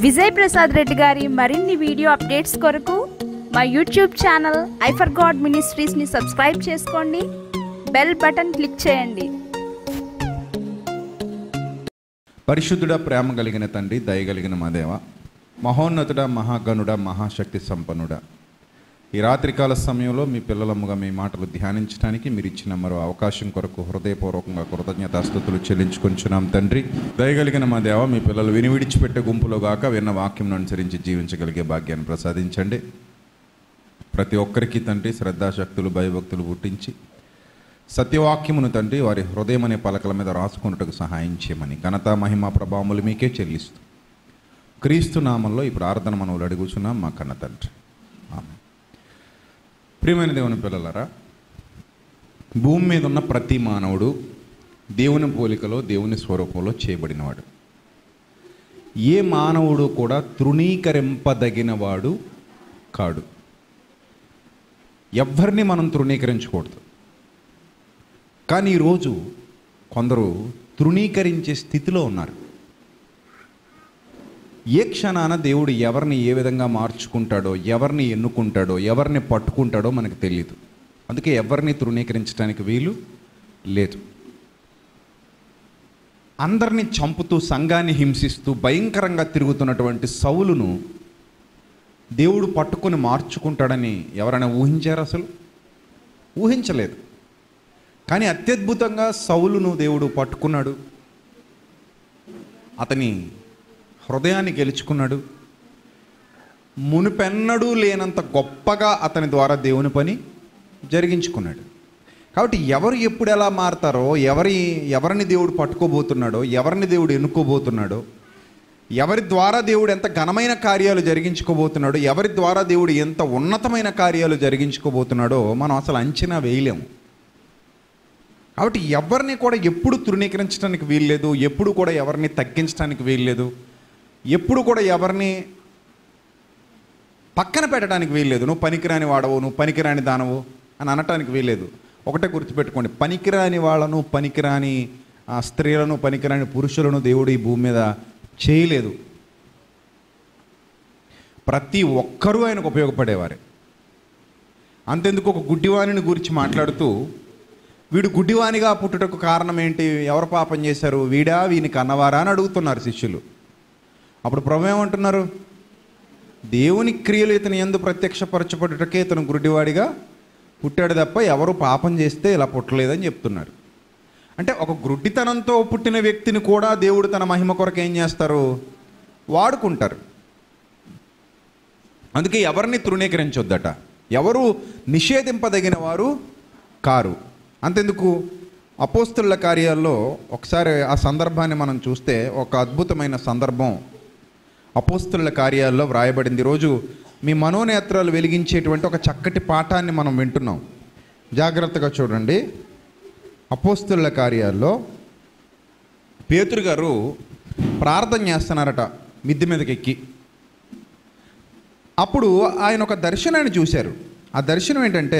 విజయ్ ప్రసాద్ రెడ్డి గారి మరిన్ని video updates కొరకు మా యూట్యూబ్ ఛానల్ ఐఫర్ గాడ్ మినిస్ట్రీస్ని సబ్స్క్రైబ్ చేసుకోండి బెల్ బటన్ క్లిక్ చేయండి పరిశుద్ధుడ ప్రేమ కలిగిన తండ్రి దయగలిగిన మా దేవ మహోన్నతుడ మహాగణుడ మహాశక్తి సంపన్నుడ ఈ రాత్రికాల సమయంలో మీ పిల్లలముగా మీ మాటలు ధ్యానించడానికి మీరు ఇచ్చిన మరో అవకాశం కొరకు హృదయపూర్వకంగా కృతజ్ఞతాస్థుతులు చెల్లించుకొంచున్నాం తండ్రి దయగలిగిన మా దేవ మీ పిల్లలు విని విడిచిపెట్టే గుంపులో గాక విన్న వాక్యం అనుసరించి జీవించగలిగే భాగ్యాన్ని ప్రసాదించండి ప్రతి ఒక్కరికి తండ్రి శ్రద్ధాశక్తులు భయభక్తులు పుట్టించి సత్యవాక్యమును తండ్రి వారి హృదయం అనే పలకల మీద రాసుకున్నట్టుకు సహాయం చేయమని ఘనత మహిమ ప్రభావములు మీకే చెల్లిస్తూ క్రీస్తు నామంలో ఈ ప్రార్థన మనవులు అడుగుచున్నాం మా కన్న తండ్రి ఆమె ప్రియమైన దేవుని పిల్లలారా భూమి మీద ఉన్న ప్రతి మానవుడు దేవుని పోలికలో దేవుని స్వరూపంలో చేయబడినవాడు ఏ మానవుడు కూడా తృణీకరింపదగినవాడు కాడు ఎవ్వరిని మనం తృణీకరించకూడదు కానీ ఈరోజు కొందరు తృణీకరించే స్థితిలో ఉన్నారు ఏ క్షణాన దేవుడు ఎవరిని ఏ విధంగా మార్చుకుంటాడో ఎవరిని ఎన్నుకుంటాడో ఎవరిని పట్టుకుంటాడో మనకు తెలియదు అందుకే ఎవరిని తృణీకరించడానికి వీలు లేదు అందరినీ చంపుతూ సంఘాన్ని హింసిస్తూ భయంకరంగా తిరుగుతున్నటువంటి సౌలును దేవుడు పట్టుకొని మార్చుకుంటాడని ఎవరైనా ఊహించారు అసలు ఊహించలేదు కానీ అత్యద్భుతంగా సౌలును దేవుడు పట్టుకున్నాడు అతని హృదయాన్ని గెలుచుకున్నాడు మునుపెన్నడూ లేనంత గొప్పగా అతని ద్వారా దేవుని పని జరిగించుకున్నాడు కాబట్టి ఎవరు ఎప్పుడు ఎలా మారతారో ఎవరి ఎవరిని దేవుడు పట్టుకోబోతున్నాడో ఎవరిని దేవుడు ఎన్నుకోబోతున్నాడో ఎవరి ద్వారా దేవుడు ఎంత ఘనమైన కార్యాలు జరిగించుకోబోతున్నాడో ఎవరి ద్వారా దేవుడు ఎంత ఉన్నతమైన కార్యాలు జరిగించుకోబోతున్నాడో మనం అసలు అంచనా వేయలేము కాబట్టి ఎవరిని కూడా ఎప్పుడు తృణీకరించడానికి వీల్లేదు ఎప్పుడు కూడా ఎవరిని తగ్గించడానికి వీల్లేదు ఎప్పుడు కూడా ఎవరిని పక్కన పెట్టడానికి వీల్లేదు నువ్వు పనికిరాని వాడవు నువ్వు పనికిరాని దానవు అని అనటానికి వీల్లేదు ఒకటే గుర్తుపెట్టుకోండి పనికిరాని వాళ్ళను పనికిరాని ఆ, స్త్రీలను పనికిరాని పురుషులను దేవుడు ఈ భూమి మీద చేయలేదు ప్రతి ఒక్కరూ ఆయనకు ఉపయోగపడేవారే అంతెందుకు ఒక గుడ్డివాణిని గురించి మాట్లాడుతూ వీడు గుడ్డివానిగా పుట్టుటకు కారణం ఏంటి ఎవరు పాపం చేశారు వీడా వీని కన్నవారా అని అడుగుతున్నారు శిష్యులు అప్పుడు ప్రభు ఏమంటున్నారు దేవుని క్రియలు ఇతను ఎందు ప్రత్యక్షపరచబడుటకే ఇతను గుడ్డివాడిగా పుట్టాడు తప్ప ఎవరు పాపం చేస్తే ఇలా పుట్టలేదని చెప్తున్నారు అంటే ఒక గుడ్డితనంతో పుట్టిన వ్యక్తిని కూడా దేవుడు తన మహిమ కొరకు ఏం చేస్తారు వాడుకుంటారు అందుకే ఎవరిని తృణీకరించొద్దట ఎవరు నిషేధింపదగిన వారు కారు అంతెందుకు అపోస్తుల కార్యాల్లో ఒకసారి ఆ సందర్భాన్ని మనం చూస్తే ఒక అద్భుతమైన సందర్భం అపోస్తుల కార్యాల్లో వ్రాయబడింది ఈరోజు మీ మనోనేత్రాలు వెలిగించేటువంటి ఒక చక్కటి పాఠాన్ని మనం వింటున్నాం జాగ్రత్తగా చూడండి అపోస్తుల కార్యాల్లో పేతురు గారు ప్రార్థన చేస్తున్నారట మిద్దె మీదకి ఎక్కి అప్పుడు ఆయన ఒక దర్శనాన్ని చూశారు ఆ దర్శనం ఏంటంటే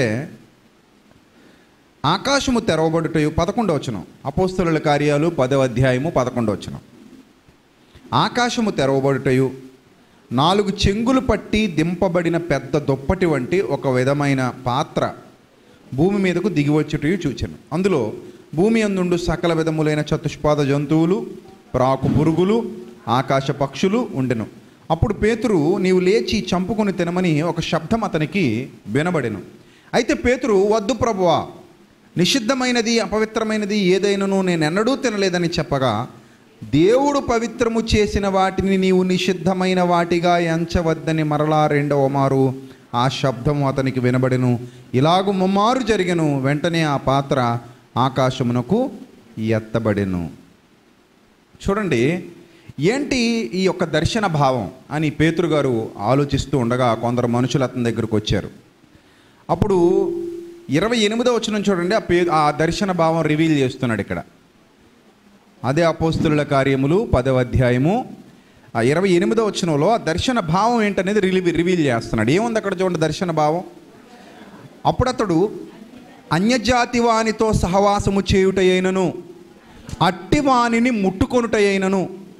ఆకాశము తెరవబడుటయు పదకొండవ వచనం అపోస్తుల కార్యాలు పదవ అధ్యాయము పదకొండవ వచనం ఆకాశము తెరవబడుటయు నాలుగు చెంగులు పట్టి దింపబడిన పెద్ద దుప్పటి వంటి ఒక విధమైన పాత్ర భూమి మీదకు దిగివచ్చుటయు చూచాను అందులో భూమి అందుండు సకల విధములైన చతుష్పాద జంతువులు ప్రాకు పురుగులు ఆకాశ పక్షులు ఉండెను అప్పుడు పేతురు నీవు లేచి చంపుకొని తినమని ఒక శబ్దం అతనికి వినబడెను అయితే పేతురు వద్దు ప్రభువా నిషిద్ధమైనది అపవిత్రమైనది ఏదైనాను నేను ఎన్నడూ తినలేదని చెప్పగా దేవుడు పవిత్రము చేసిన వాటిని నీవు నిషిద్ధమైన వాటిగా ఎంచవద్దని మరలా రెండవ మారు ఆ శబ్దము అతనికి వినబడెను ఇలాగు ముమ్మారు జరిగెను వెంటనే ఆ పాత్ర ఆకాశమునకు ఎత్తబడెను చూడండి ఏంటి ఈ యొక్క దర్శన భావం అని పేతురు గారు ఆలోచిస్తూ ఉండగా కొందరు మనుషులు అతని దగ్గరకు వచ్చారు అప్పుడు ఇరవై ఎనిమిదో వచ్చిన చూడండి ఆ పే ఆ దర్శన భావం రివీల్ చేస్తున్నాడు ఇక్కడ అదే అపోస్తుల కార్యములు పదవ అధ్యాయము ఆ ఇరవై ఎనిమిదో వచనంలో ఆ దర్శన భావం ఏంటనేది రిలీవ్ రివీల్ చేస్తున్నాడు ఏముంది అక్కడ చూడండి దర్శన భావం అప్పుడు అతడు అన్యజాతి వానితో సహవాసము చేయుటయైనను అట్టి వానిని ముట్టుకొనుటయైనను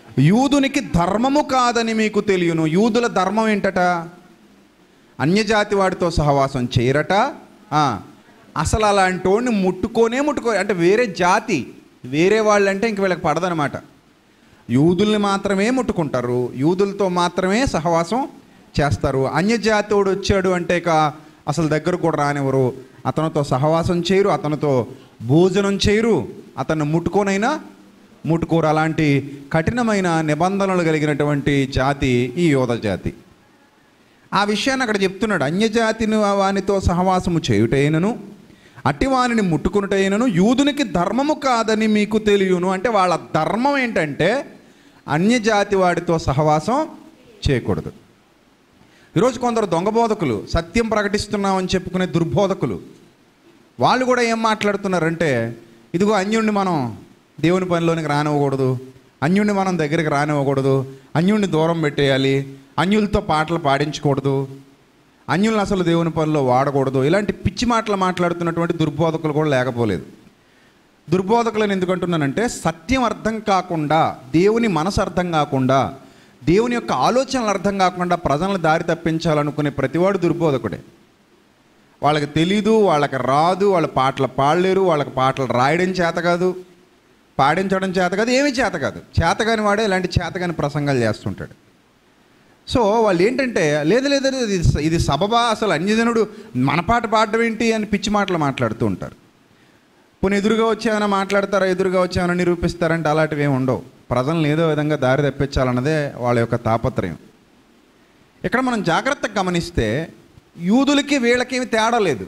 యూదునికి ధర్మము కాదని మీకు తెలియను యూదుల ధర్మం ఏంటట అన్యజాతి వాడితో సహవాసం చేయరట ఆ, అసలు అలాంటి వాడిని ముట్టుకోనే ముట్టుకో అంటే వేరే జాతి వేరే వాళ్ళంటే ఇంక వీళ్ళకి పడదనమాట యూదుల్ని మాత్రమే ముట్టుకుంటారు యూదులతో మాత్రమే సహవాసం చేస్తారు అన్యజాతోడు వచ్చాడు అంటే ఇక అసలు దగ్గరకు కూడా రానివ్వరు అతనితో సహవాసం చేయరు అతనితో భోజనం చేయరు అతన్ని ముట్టుకోనైనా ముట్టుకోరు అలాంటి కఠినమైన నిబంధనలు కలిగినటువంటి జాతి ఈ యోధ జాతి ఆ విషయాన్ని అక్కడ చెప్తున్నాడు అన్యజాతిని వానితో సహవాసము చేయుటైనను అట్టి వానిని ముట్టుకునుటైనను యూదునికి ధర్మము కాదని మీకు తెలియను అంటే వాళ్ళ ధర్మం ఏంటంటే అన్యజాతి వాడితో సహవాసం చేయకూడదు ఈరోజు కొందరు దొంగ బోధకులు సత్యం ప్రకటిస్తున్నామని చెప్పుకునే దుర్బోధకులు వాళ్ళు కూడా ఏం మాట్లాడుతున్నారంటే ఇదిగో అన్యుణ్ణి మనం దేవుని పనిలోనికి రానివ్వకూడదు అన్యుణ్ణి మనం దగ్గరికి రానివ్వకూడదు అన్యుణ్ణి దూరం పెట్టేయాలి అన్యులతో పాటలు పాడించకూడదు అన్యులను అసలు దేవుని పనిలో వాడకూడదు ఇలాంటి పిచ్చి మాటలు మాట్లాడుతున్నటువంటి దుర్బోధకులు కూడా లేకపోలేదు దుర్బోధకులను ఎందుకంటున్నానంటే సత్యం అర్థం కాకుండా దేవుని మనసు అర్థం కాకుండా దేవుని యొక్క ఆలోచనలు అర్థం కాకుండా ప్రజలను దారి తప్పించాలనుకునే ప్రతివాడు దుర్బోధకుడే వాళ్ళకి తెలీదు వాళ్ళకి రాదు వాళ్ళ పాటలు పాడలేరు వాళ్ళకి పాటలు రాయడం చేత కాదు పాడించడం చేత కాదు ఏమీ చేత కాదు చేతగాని వాడే ఇలాంటి చేతగాని ప్రసంగాలు చేస్తుంటాడు సో వాళ్ళు ఏంటంటే లేదు లేదు లేదు, ఇది ఇది సబబా అసలు అన్యజనుడు మన పాట పాడడం ఏంటి అని పిచ్చి మాటలు మాట్లాడుతూ ఉంటారు పోనీ ఎదురుగా వచ్చామని మాట్లాడతారా ఎదురుగా వచ్చామని నిరూపిస్తారంటే అలాంటివి ఏమి ఉండవు ప్రజలను ఏదో విధంగా దారి తెప్పించాలన్నదే వాళ్ళ యొక్క తాపత్రయం ఇక్కడ మనం జాగ్రత్తగా గమనిస్తే యూదులకి వీళ్ళకేమి తేడా లేదు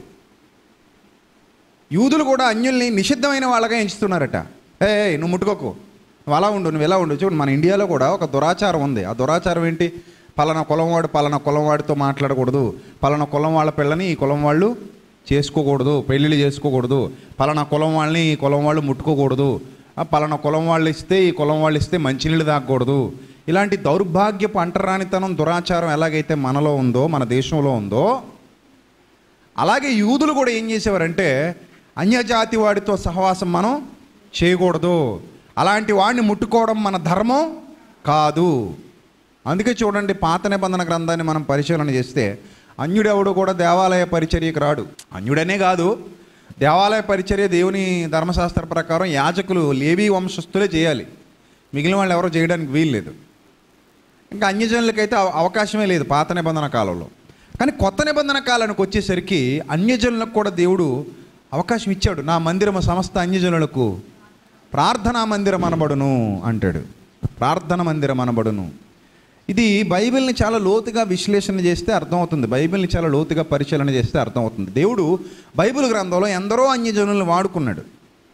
యూదులు కూడా అన్యుల్ని నిషిద్ధమైన వాళ్ళగా ఎంచుతున్నారట ఏ ఏయ్, నువ్వు ముట్టుకోకు నువ్వు అలా ఉండు నువ్వు ఎలా ఉండు చూడు మన ఇండియాలో కూడా ఒక దురాచారం ఉంది ఆ దురాచారం ఏంటి పలానా కులం వాడు పలానా కులం వాడితో మాట్లాడకూడదు పలానా కులం వాళ్ళ పిల్లని ఈ కులం వాళ్ళు చేసుకోకూడదు పెళ్ళిళ్ళు చేసుకోకూడదు పలానా కులం వాళ్ళని ఈ కులం వాళ్ళు ముట్టుకోకూడదు ఆ పలానా కులం వాళ్ళు ఇస్తే ఈ కులం వాళ్ళు ఇస్తే మంచినీళ్ళు తాగకూడదు ఇలాంటి దౌర్భాగ్యపు అంటరానితనం దురాచారం ఎలాగైతే మనలో ఉందో మన దేశంలో ఉందో అలాగే యూదులు కూడా ఏం చేసేవారంటే అన్యజాతి వాడితో సహవాసం మనం చేయకూడదు అలాంటి వాడిని ముట్టుకోవడం మన ధర్మం కాదు అందుకే చూడండి పాత నిబంధన గ్రంథాన్ని మనం పరిశీలన చేస్తే అన్యుడెవడు కూడా దేవాలయ పరిచర్యకు రాడు అన్యుడనే కాదు దేవాలయ పరిచర్య దేవుని ధర్మశాస్త్ర ప్రకారం యాజకులు లేవీ వంశస్థులే చేయాలి మిగిలిన వాళ్ళు ఎవరో చేయడానికి వీల్లేదు ఇంకా అన్యజనులకైతే అవ- అవకాశమే లేదు పాత నిబంధన కాలంలో కానీ కొత్త నిబంధన కాలానికి వచ్చేసరికి అన్యజనులకు కూడా దేవుడు అవకాశం ఇచ్చాడు నా మందిరము సమస్త అన్యజనులకు ప్రార్థనా మందిరం అనబడును అంటాడు ప్రార్థన మందిరం అనబడును ఇది బైబిల్ని చాలా లోతుగా విశ్లేషణ చేస్తే అర్థమవుతుంది బైబిల్ని చాలా లోతుగా పరిశీలన చేస్తే అర్థమవుతుంది దేవుడు బైబిల్ గ్రంథంలో ఎందరో అన్యజనుల్ని వాడుకున్నాడు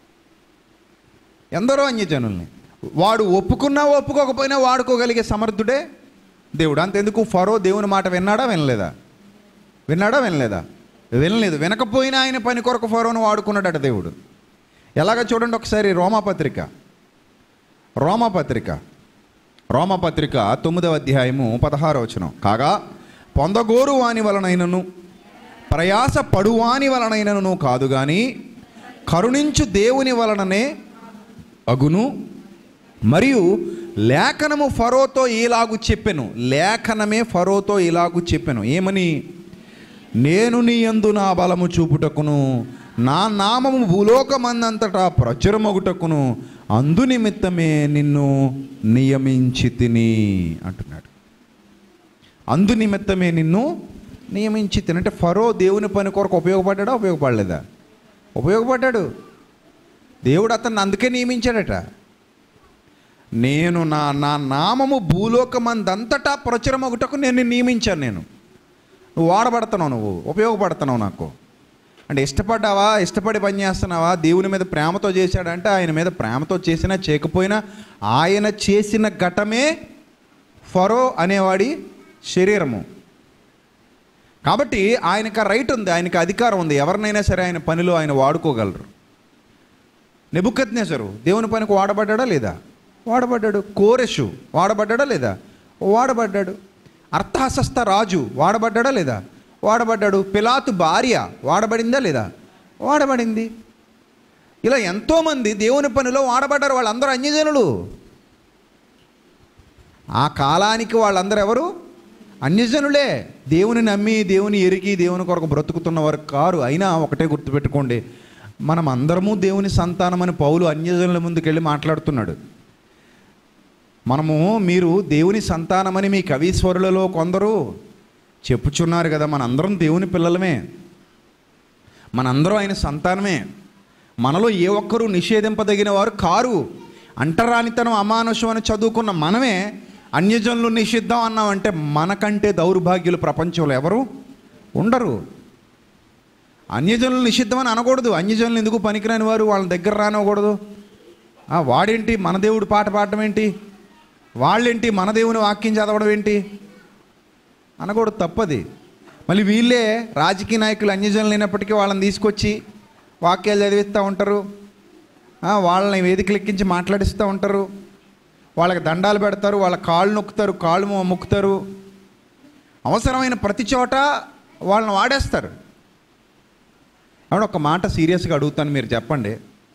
ఎందరో అన్యజనుల్ని వాడు ఒప్పుకున్నా ఒప్పుకోకపోయినా వాడుకోగలిగే సమర్థుడే దేవుడు అంతెందుకు ఫరో దేవుని మాట విన్నాడా వినలేదా విన్నాడా వినలేదా వినలేదు వినకపోయినా ఆయన పని కొరకు ఫరోను వాడుకున్నాడట దేవుడు ఎలాగ చూడండి ఒకసారి రోమాపత్రిక రోమాపత్రిక రోమపత్రిక తొమ్మిదవ అధ్యాయము పదహారవ వచనం కాగా పొందగోరు వాని వలనైనను ప్రయాస పడువాని వలనైనను కాదు కానీ కరుణించు దేవుని వలననే అగును మరియు లేఖనము ఫరోతో ఇలాగు చెప్పెను లేఖనమే ఫరోతో ఇలాగు చెప్పెను ఏమని నేను నీ యందు నా బలము చూపుటకును నా నామము భూలోకమందంతటా ప్రచురమగుటకును అందు నిమిత్తమే నిన్ను నియమించి తిని అంటున్నాడు అందు నిమిత్తమే నిన్ను నియమించి తిని అంటే ఫరో దేవుని పని కొరకు ఉపయోగపడ్డాడా ఉపయోగపడలేదా ఉపయోగపడ్డాడు దేవుడు అతన్ని అందుకే నియమించాడట నేను నా నా నామము భూలోకమందంతటా ప్రచురమగుటకు నేను నిన్ను నియమించాను నేను నువ్వు వాడబడుతున్నావు నువ్వు ఉపయోగపడుతున్నావు నాకు అంటే ఇష్టపడ్డావా ఇష్టపడి పని చేస్తున్నావా దేవుని మీద ప్రేమతో చేశాడంటే ఆయన మీద ప్రేమతో చేసినా చేయకపోయినా ఆయన చేసిన ఘటమే ఫరో అనేవాడి శరీరము కాబట్టి ఆయనకు ఆ రైట్ ఉంది ఆయనకు అధికారం ఉంది ఎవరినైనా సరే ఆయన పనిలో ఆయన వాడుకోగలరు నెబుకత్నేసరు దేవుని పనికి వాడబడ్డాడా లేదా వాడబడ్డాడు కోరెషు వాడబడ్డాడా లేదా వాడబడ్డాడు అర్థాసస్త రాజు వాడబడ్డాడా లేదా వాడబడ్డాడు పిలాతు భార్య వాడబడిందా లేదా వాడబడింది ఇలా ఎంతోమంది దేవుని పనిలో వాడబడ్డారు వాళ్ళందరూ అన్యజనులు ఆ కాలానికి వాళ్ళందరూ ఎవరు అన్యజనులే దేవుని నమ్మి దేవుని ఎరిగి దేవుని కొరకు బ్రతుకుతున్నవారు కారు అయినా ఒకటే గుర్తుపెట్టుకోండి మనం అందరము దేవుని సంతానమని పౌలు అన్యజనుల ముందుకెళ్ళి మాట్లాడుతున్నాడు మనము మీరు దేవుని సంతానమని మీ కవీశ్వరులలో కొందరు చెప్పుచున్నారు కదా మనందరం దేవుని పిల్లలమే మనందరం ఆయన సంతానమే మనలో ఏ ఒక్కరూ నిషేధింపదగిన వారు కారు అంటరానితనం అమానుషం అని చదువుకున్న మనమే అన్యజనులు నిషిద్ధం అన్నామంటే మనకంటే దౌర్భాగ్యులు ప్రపంచంలో ఎవరు ఉండరు అన్యజనులు నిషిద్ధం అని అనకూడదు అన్యజనులు ఎందుకు పనికిరాని వారు వాళ్ళ దగ్గర రానివ్వకూడదు ఆ, వాడేంటి మన దేవుడు పాట పాడటం ఏంటి వాళ్ళేంటి మన దేవుని వాక్యం చదవడం ఏంటి అనకూడదు తప్పది మళ్ళీ వీళ్ళే రాజకీయ నాయకులు అన్యజనులు అయినప్పటికీ వాళ్ళని తీసుకొచ్చి వాక్యాలు చదివిస్తూ ఉంటారు ఆ, వాళ్ళని వేదికలు ఎక్కించి మాట్లాడిస్తూ ఉంటారు వాళ్ళకి దండాలు పెడతారు వాళ్ళ కాళ్ళు నొక్కుతారు కాళ్ళు మొ- మొక్కుతారు అవసరమైన ప్రతి చోట వాళ్ళని వాడేస్తారు అవును ఒక మాట సీరియస్గా అడుగుతాను మీరు చెప్పండి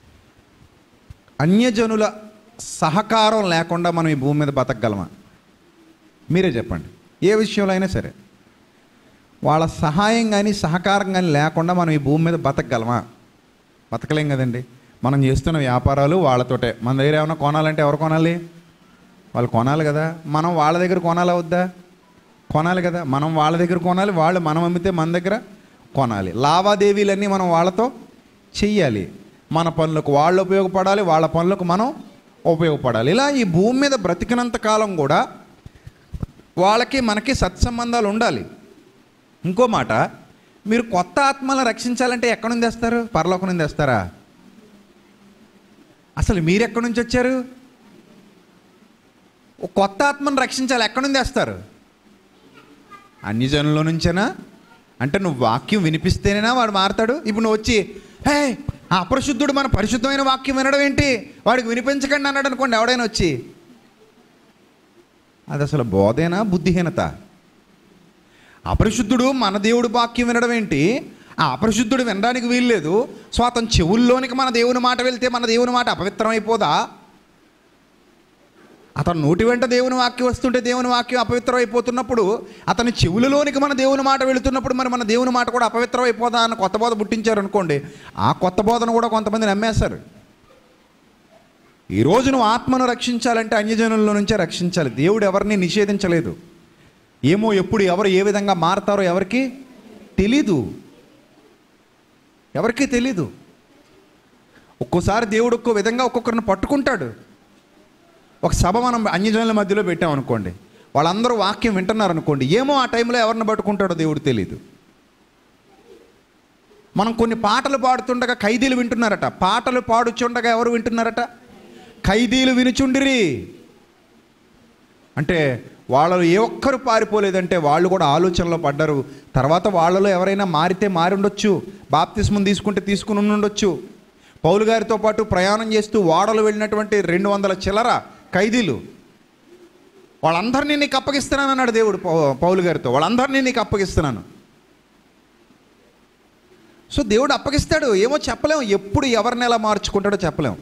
అన్యజనుల సహకారం లేకుండా మనం ఈ భూమి మీద బతకగలమా మీరే చెప్పండి ఏ విషయంలో అయినా సరే వాళ్ళ సహాయం కానీ సహకారం కానీ లేకుండా మనం ఈ భూమి మీద బతకగలమా బతకలేం కదండి మనం చేస్తున్న వ్యాపారాలు వాళ్ళతోటే మన దగ్గర ఏమైనా కొనాలంటే ఎవరు కొనాలి వాళ్ళు కొనాలి కదా మనం వాళ్ళ దగ్గర కొనాలా వద్దా కొనాలి కదా మనం వాళ్ళ దగ్గర కొనాలి వాళ్ళు మనం అమ్మితే మన దగ్గర కొనాలి లావాదేవీలన్నీ మనం వాళ్ళతో చెయ్యాలి మన పనులకు వాళ్ళు ఉపయోగపడాలి వాళ్ళ పనులకు మనం ఉపయోగపడాలి ఇలా ఈ భూమి మీద బ్రతికినంత కాలం కూడా వాళ్ళకి మనకి సత్సంబంధాలు ఉండాలి ఇంకో మాట మీరు కొత్త ఆత్మలను రక్షించాలంటే ఎక్కడి నుంచి తెస్తారు పరలోకం నుంచి తెస్తారా అసలు మీరు ఎక్కడి నుంచి వచ్చారు ఓ కొత్త ఆత్మను రక్షించాలి ఎక్కడి నుంచి తెస్తారు అన్ని జనుల నుంచేనా అంటే నువ్వు వాక్యం వినిపిస్తేనేనా వాడు మారతాడు ఇప్పుడు నువ్వు వచ్చి హే ఆ అపరిశుద్ధుడు మన పరిశుద్ధమైన వాక్యం వినడం ఏంటి వాడికి వినిపించకండి అన్నాడు అనుకోండి ఎవడైనా వచ్చి అది అసలు బోధేనా బుద్ధిహీనత అపరిశుద్ధుడు మన దేవుడు వాక్యం వినడం ఏంటి ఆ అపరిశుద్ధుడు వినడానికి వీల్లేదు సో అతని చెవుల్లోనికి మన దేవుని మాట వెళ్తే మన దేవుని మాట అపవిత్రం అయిపోదా అతను నోటి వెంట దేవుని వాక్యం వస్తుంటే దేవుని వాక్యం అపవిత్రం అయిపోతున్నప్పుడు అతని చెవులలోనికి మన దేవుని మాట వెళుతున్నప్పుడు మరి మన దేవుని మాట కూడా అపవిత్రం అయిపోదా అని కొత్త బోధ పుట్టించారు అనుకోండి ఆ కొత్త బోధను కూడా కొంతమంది నమ్మేశారు ఈ రోజు నువ్వు ఆత్మను రక్షించాలంటే అన్యజనుల నుంచే రక్షించాలి దేవుడు ఎవరిని నిషేధించలేదు ఏమో ఎప్పుడు ఎవరు ఏ విధంగా మారతారో ఎవరికి తెలీదు ఎవరికీ తెలీదు ఒక్కోసారి దేవుడు ఒక్కో విధంగా ఒక్కొక్కరిని పట్టుకుంటాడు ఒక సభ మనం అన్యజనుల మధ్యలో పెట్టాం అనుకోండి వాళ్ళందరూ వాక్యం వింటున్నారు అనుకోండి ఏమో ఆ టైంలో ఎవరిని పట్టుకుంటాడో దేవుడు తెలియదు మనం కొన్ని పాటలు పాడుతుండగా ఖైదీలు వింటున్నారట పాటలు పాడుచుండగా ఎవరు వింటున్నారట ఖైదీలు వినుచుండిరి అంటే వాళ్ళు ఏ ఒక్కరు పారిపోలేదంటే వాళ్ళు కూడా ఆలోచనలో పడ్డారు తర్వాత వాళ్ళలో ఎవరైనా మారితే మారి ఉండొచ్చు బాప్తిస్మం తీసుకుంటే తీసుకుని ఉండొచ్చు పౌలు గారితో పాటు ప్రయాణం చేస్తూ వాడలు వెళ్ళినటువంటి రెండు వందల చిల్లర ఖైదీలు వాళ్ళందరినీ నీకు అప్పగిస్తున్నాను అన్నాడు దేవుడు పౌ- పౌలు గారితో వాళ్ళందరినీ నీకు అప్పగిస్తున్నాను సో దేవుడు అప్పగిస్తాడు ఏమో చెప్పలేం ఎప్పుడు ఎవరిని ఎలా మార్చుకుంటాడో చెప్పలేం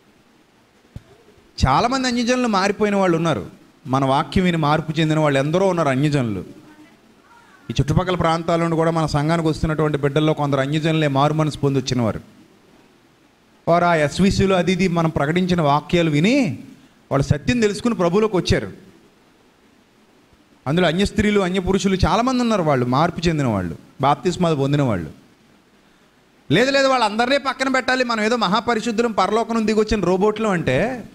చాలామంది అన్యజనులు మారిపోయిన వాళ్ళు ఉన్నారు మన వాక్యం విని మార్పు చెందిన వాళ్ళు ఎందరో ఉన్నారు అన్యజనులు ఈ చుట్టుపక్కల ప్రాంతాల నుండి కూడా మన సంఘానికి వస్తున్నటువంటి బిడ్డల్లో కొందరు అన్యజనులే మారు మనసు పొంది వచ్చినవారు వారు ఆ ఎస్విసిలో అది ఇది మనం ప్రకటించిన వాక్యాలు విని వాళ్ళు సత్యం తెలుసుకుని ప్రభువులోకి వచ్చారు అందులో అన్య స్త్రీలు అన్య పురుషులు చాలామంది ఉన్నారు వాళ్ళు మార్పు చెందిన వాళ్ళు బాప్తిస్మాలు పొందిన వాళ్ళు లేదు లేదు వాళ్ళందరినీ పక్కన పెట్టాలి మనం ఏదో మహాపరిశుద్ధులం పరలోకం నుండి దిగొచ్చిన రోబోట్లు అంటే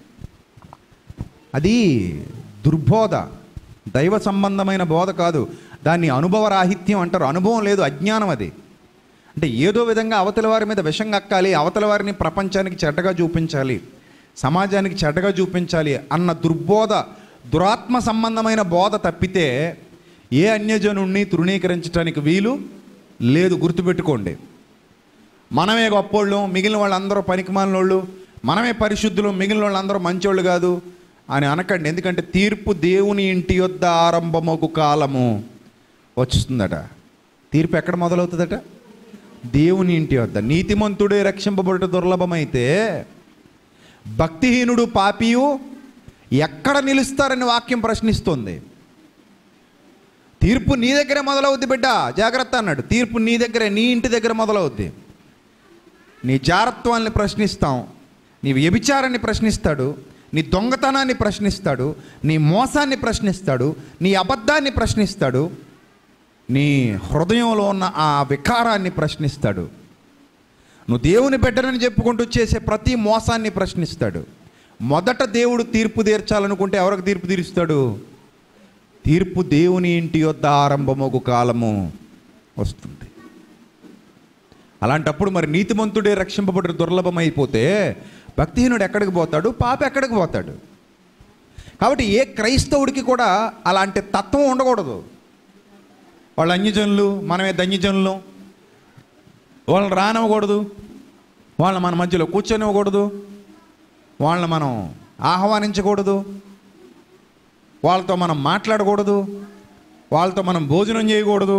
అది దుర్బోధ దైవ సంబంధమైన బోధ కాదు దాన్ని అనుభవరాహిత్యం అంటారు అనుభవం లేదు అజ్ఞానం అది అంటే ఏదో విధంగా అవతల వారి మీద విషం కక్కాలి అవతల వారిని ప్రపంచానికి చెడ్డగా చూపించాలి సమాజానికి చెడ్డగా చూపించాలి అన్న దుర్బోధ దురాత్మ సంబంధమైన బోధ తప్పితే ఏ అన్యజనుణ్ణి తృణీకరించడానికి వీలు లేదు గుర్తుపెట్టుకోండి మనమే గొప్పోళ్ళు మిగిలిన వాళ్ళందరూ పనికిమాలినోళ్ళు మనమే పరిశుద్ధులు మిగిలిన వాళ్ళందరూ మంచోళ్ళు కాదు అని అనకండి ఎందుకంటే తీర్పు దేవుని ఇంటి యొద్ద ఆరంభమగు కాలము వస్తుందట తీర్పు ఎక్కడ మొదలవుతుందట దేవుని ఇంటి వద్ద నీతిమంతుడే రక్షింపబడుట దుర్లభమైతే భక్తిహీనుడు పాపియు ఎక్కడ నిలుస్తారని వాక్యం ప్రశ్నిస్తుంది తీర్పు నీ దగ్గరే మొదలవుద్ది బిడ్డ జాగ్రత్త అన్నాడు తీర్పు నీ దగ్గరే నీ ఇంటి దగ్గర మొదలవుద్ది నీ జారత్వాన్ని ప్రశ్నిస్తాం నీ వ్యభిచారాన్ని ప్రశ్నిస్తాడు నీ దొంగతనాన్ని ప్రశ్నిస్తాడు నీ మోసాన్ని ప్రశ్నిస్తాడు నీ అబద్ధాన్ని ప్రశ్నిస్తాడు నీ హృదయంలో ఉన్న ఆ వికారాన్ని ప్రశ్నిస్తాడు నువ్వు దేవుని బిడ్డనని చెప్పుకుంటూ చేసే ప్రతి మోసాన్ని ప్రశ్నిస్తాడు మొదట దేవుడు తీర్పు తీర్చాలనుకుంటే ఎవరికి తీర్పు తీరుస్తాడు తీర్పు దేవుని ఇంటి యొద్ద ఆరంభమగు కాలము వస్తుంది అలాంటప్పుడు మరి నీతిమంతుడే రక్షింపబడి దుర్లభమైపోతే భక్తిహీనుడు ఎక్కడికి పోతాడు పాప ఎక్కడికి పోతాడు కాబట్టి ఏ క్రైస్తవుడికి కూడా అలాంటి తత్వం ఉండకూడదు వాళ్ళు అన్యజనులు మనమే ధన్యజనులు వాళ్ళని రానివ్వకూడదు వాళ్ళని మన మధ్యలో కూర్చొనివ్వకూడదు వాళ్ళని మనం ఆహ్వానించకూడదు వాళ్ళతో మనం మాట్లాడకూడదు వాళ్ళతో మనం భోజనం చేయకూడదు